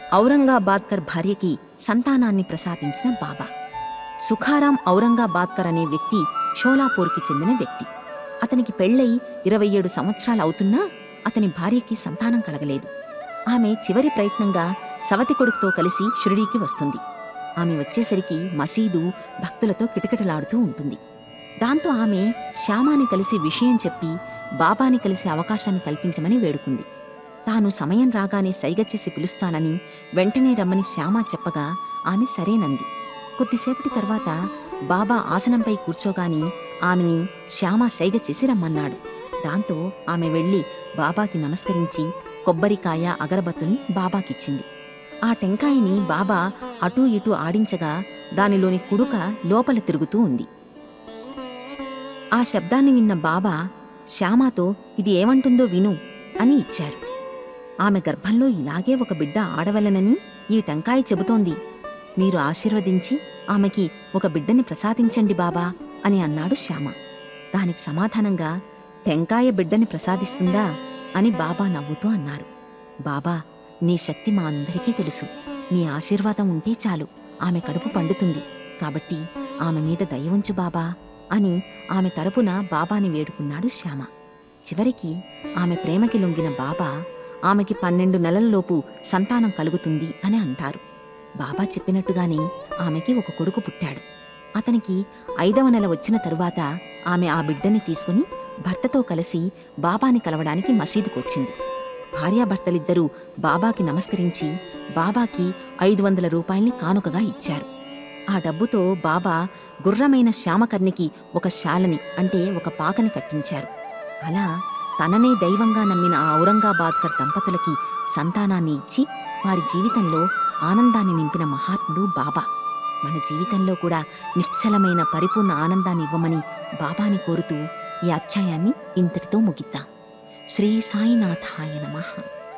ఔరంగాబాద్కర్ భార్యకి సంతానాన్ని ప్రసాదించిన బాబా సుఖారాం ఔరంగాబాద్కర్ అనే వ్యక్తి షోలాపూర్కి చెందిన వ్యక్తి అతనికి పెళ్ళై ఇరవై ఏడు సంవత్సరాలు అవుతున్నా అతని భార్యకి సంతానం కలగలేదు ఆమె చివరి ప్రయత్నంగా సవతి కొడుకుతో కలిసి షిరిడీకి వస్తుంది ఆమె వచ్చేసరికి మసీదు భక్తులతో కిటకిటలాడుతూ ఉంటుంది దాంతో ఆమె శ్యామాని కలిసి విషయం చెప్పి బాబాని కలిసే అవకాశాన్ని కల్పించమని వేడుకుంది తాను సమయం రాగానే సైగ చేసి పిలుస్తానని వెంటనే రమ్మని శ్యామ చెప్పగా ఆమె సరేనంది కొద్దిసేపటి తర్వాత బాబా ఆసనంపై కూర్చోగాని ఆమెని శ్యామ సైగ చేసి రమ్మన్నాడు దాంతో ఆమె వెళ్ళి బాబాకి నమస్కరించి కొబ్బరికాయ అగరబత్తుని బాబాకిచ్చింది ఆ టెంకాయని బాబా అటూ ఇటూ ఆడించగా దానిలోని కుడుక లోపల తిరుగుతూ ఉంది ఆ శబ్దాన్ని విన్న బాబా శ్యామాతో ఇది ఏమంటుందో విను అని ఇచ్చారు ఆమె గర్భంలో ఇలాగే ఒక బిడ్డ ఆడవలనని ఈ టెంకాయ చెబుతోంది మీరు ఆశీర్వదించి ఆమెకి ఒక బిడ్డని ప్రసాదించండి బాబా అని అన్నాడు శ్యామ దానికి సమాధానంగా టెంకాయ బిడ్డని ప్రసాదిస్తుందా అని బాబా నవ్వుతూ అన్నారు బాబా నీ శక్తి మా అందరికీ తెలుసు నీ ఆశీర్వాదం ఉంటే చాలు ఆమె కడుపు పండుతుంది కాబట్టి ఆమె మీద దయ ఉంచు బాబా అని ఆమె తరపున బాబాని వేడుకున్నాడు శ్యామ చివరికి ఆమె ప్రేమకి లొంగిన బాబా ఆమెకి పన్నెండు నెలలలోపు సంతానం కలుగుతుంది అని అంటారు బాబా చెప్పినట్టుగానే ఆమెకి ఒక కొడుకు పుట్టాడు అతనికి ఐదవ నెల వచ్చిన తరువాత ఆమె ఆ బిడ్డని తీసుకుని భర్తతో కలిసి బాబాని కలవడానికి మసీదుకొచ్చింది భార్యాభర్తలిద్దరూ బాబాకి నమస్కరించి బాబాకి ఐదు వందల రూపాయల్ని కానుకగా ఇచ్చారు ఆ డబ్బుతో బాబా గుర్రమైన శ్యామకర్ణికి ఒక శాలని అంటే ఒక పాకని కట్టించారు అలా తననే దైవంగా నమ్మిన ఆ ఔరంగాబాద్కర్ దంపతులకి సంతానాన్ని ఇచ్చి వారి జీవితంలో ఆనందాన్ని నింపిన మహాత్ముడు బాబా మన జీవితంలో కూడా నిశ్చలమైన పరిపూర్ణ ఆనందాన్ని ఇవ్వమని బాబాని కోరుతూ ఈ అధ్యాయాన్ని ఇంతటితో ముగిద్దాం శ్రీ సాయినాథాయ నమః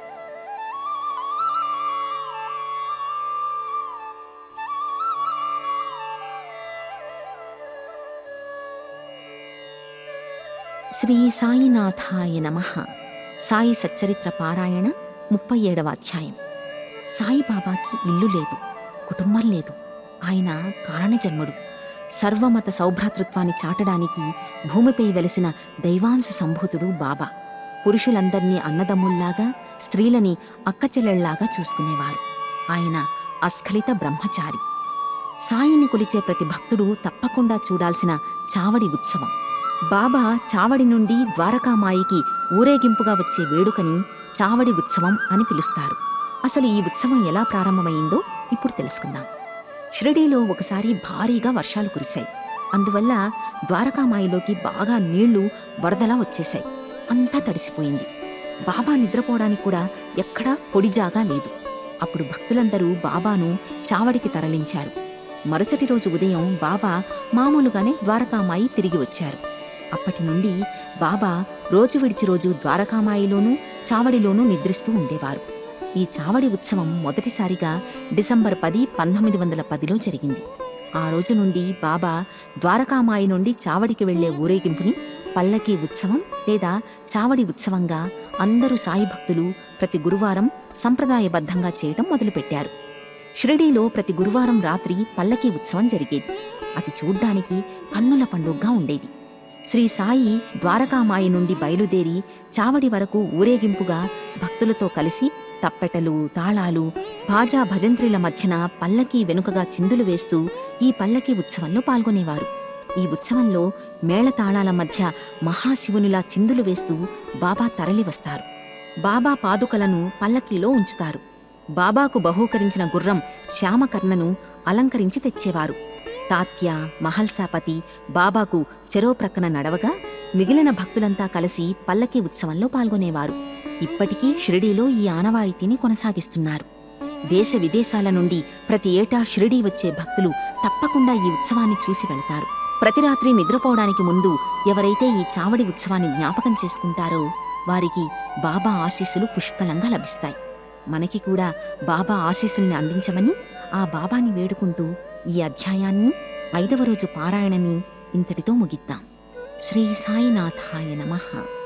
శ్రీ సాయినాథాయ నమః సాయి సచ్చరిత్ర పారాయణ ముప్పై ఏడవ అధ్యాయం సాయిబాబాకి ఇల్లు లేదు కుటుంబం లేదు ఆయన కారణజన్ముడు సర్వమత సౌభ్రాతృత్వాన్ని చాటడానికి భూమిపై వెలిసిన దైవాంశ సంభూతుడు బాబా పురుషులందర్నీ అన్నదమ్ముల్లాగా స్త్రీలని అక్కచెల్లెళ్లాగా చూసుకునేవారు ఆయన అస్ఖలిత బ్రహ్మచారి సాయిని కొలిచే ప్రతి భక్తుడు తప్పకుండా చూడాల్సిన చావడి ఉత్సవం బాబా చావడి నుండి ద్వారకామాయికి ఊరేగింపుగా వచ్చే వేడుకని చావడి ఉత్సవం అని పిలుస్తారు అసలు ఈ ఉత్సవం ఎలా ప్రారంభమైందో ఇప్పుడు తెలుసుకుందాం షిరిడీలో ఒకసారి భారీగా వర్షాలు కురిశాయి అందువల్ల ద్వారకామాయిలోకి బాగా నీళ్లు వరదలా వచ్చేశాయి అంతా తడిసిపోయింది బాబా నిద్రపోవడానికి కూడా ఎక్కడా పొడి జాగా లేదు అప్పుడు భక్తులందరూ బాబాను చావడికి తరలించారు మరుసటి రోజు ఉదయం బాబా మామూలుగానే ద్వారకామాయి తిరిగి వచ్చారు అప్పటి నుండి బాబా రోజు విడిచి రోజు ద్వారకామాయిలోనూ చావడిలోనూ నిద్రిస్తూ ఉండేవారు ఈ చావడి ఉత్సవం మొదటిసారిగా డిసెంబర్ పది పంతొమ్మిది వందల పదిలో జరిగింది ఆ రోజు నుండి బాబా ద్వారకామాయి నుండి చావడికి వెళ్లే ఊరేగింపుని పల్లకి ఉత్సవం లేదా చావడి ఉత్సవంగా అందరూ సాయి భక్తులు ప్రతి గురువారం సంప్రదాయబద్ధంగా చేయడం మొదలుపెట్టారు షిరిడీలో ప్రతి గురువారం రాత్రి పల్లకి ఉత్సవం జరిగేది అది చూడ్డానికి కన్నుల పండుగగా ఉండేది శ్రీ సాయి ద్వారకామాయి నుండి బయలుదేరి చావడి వరకు ఊరేగింపుగా భక్తులతో కలిసి తప్పెటలు తాళాలు బాజా భజంత్రీల మధ్యన పల్లకి వెనుకగా చిందులు వేస్తూ ఈ పల్లకి ఉత్సవంలో పాల్గొనేవారు ఈ ఉత్సవంలో మేళతాళాల మధ్య మహాశివునిలా చిందులు వేస్తూ బాబా తరలి వస్తారు బాబా పాదుకలను పల్లకీలో ఉంచుతారు బాబాకు బహూకరించిన గుర్రం శ్యామకర్ణను అలంకరించి తెచ్చేవారు తాత్య మహల్సాపతి బాబాకు చెరో ప్రక్కన నడవగా మిగిలిన భక్తులంతా కలిసి పల్లకి ఉత్సవంలో పాల్గొనేవారు ఇప్పటికీ షిరిడీలో ఈ ఆనవాయితీని కొనసాగిస్తున్నారు దేశ విదేశాల నుండి ప్రతి ఏటా షిరిడీ వచ్చే భక్తులు తప్పకుండా ఈ ఉత్సవాన్ని చూసి వెళ్తారు ప్రతి రాత్రి నిద్రపోవడానికి ముందు ఎవరైతే ఈ చావడి ఉత్సవాన్ని జ్ఞాపకం చేసుకుంటారో వారికి బాబా ఆశీస్సులు పుష్కలంగా లభిస్తాయి మనకి కూడా బాబా ఆశీస్సుల్ని అందించమని ఆ బాబాని వేడుకుంటూ ఈ అధ్యాయాన్ని ఐదవ రోజు పారాయణని ఇంతటితో ముగిద్దాం శ్రీ సాయినాథాయ నమః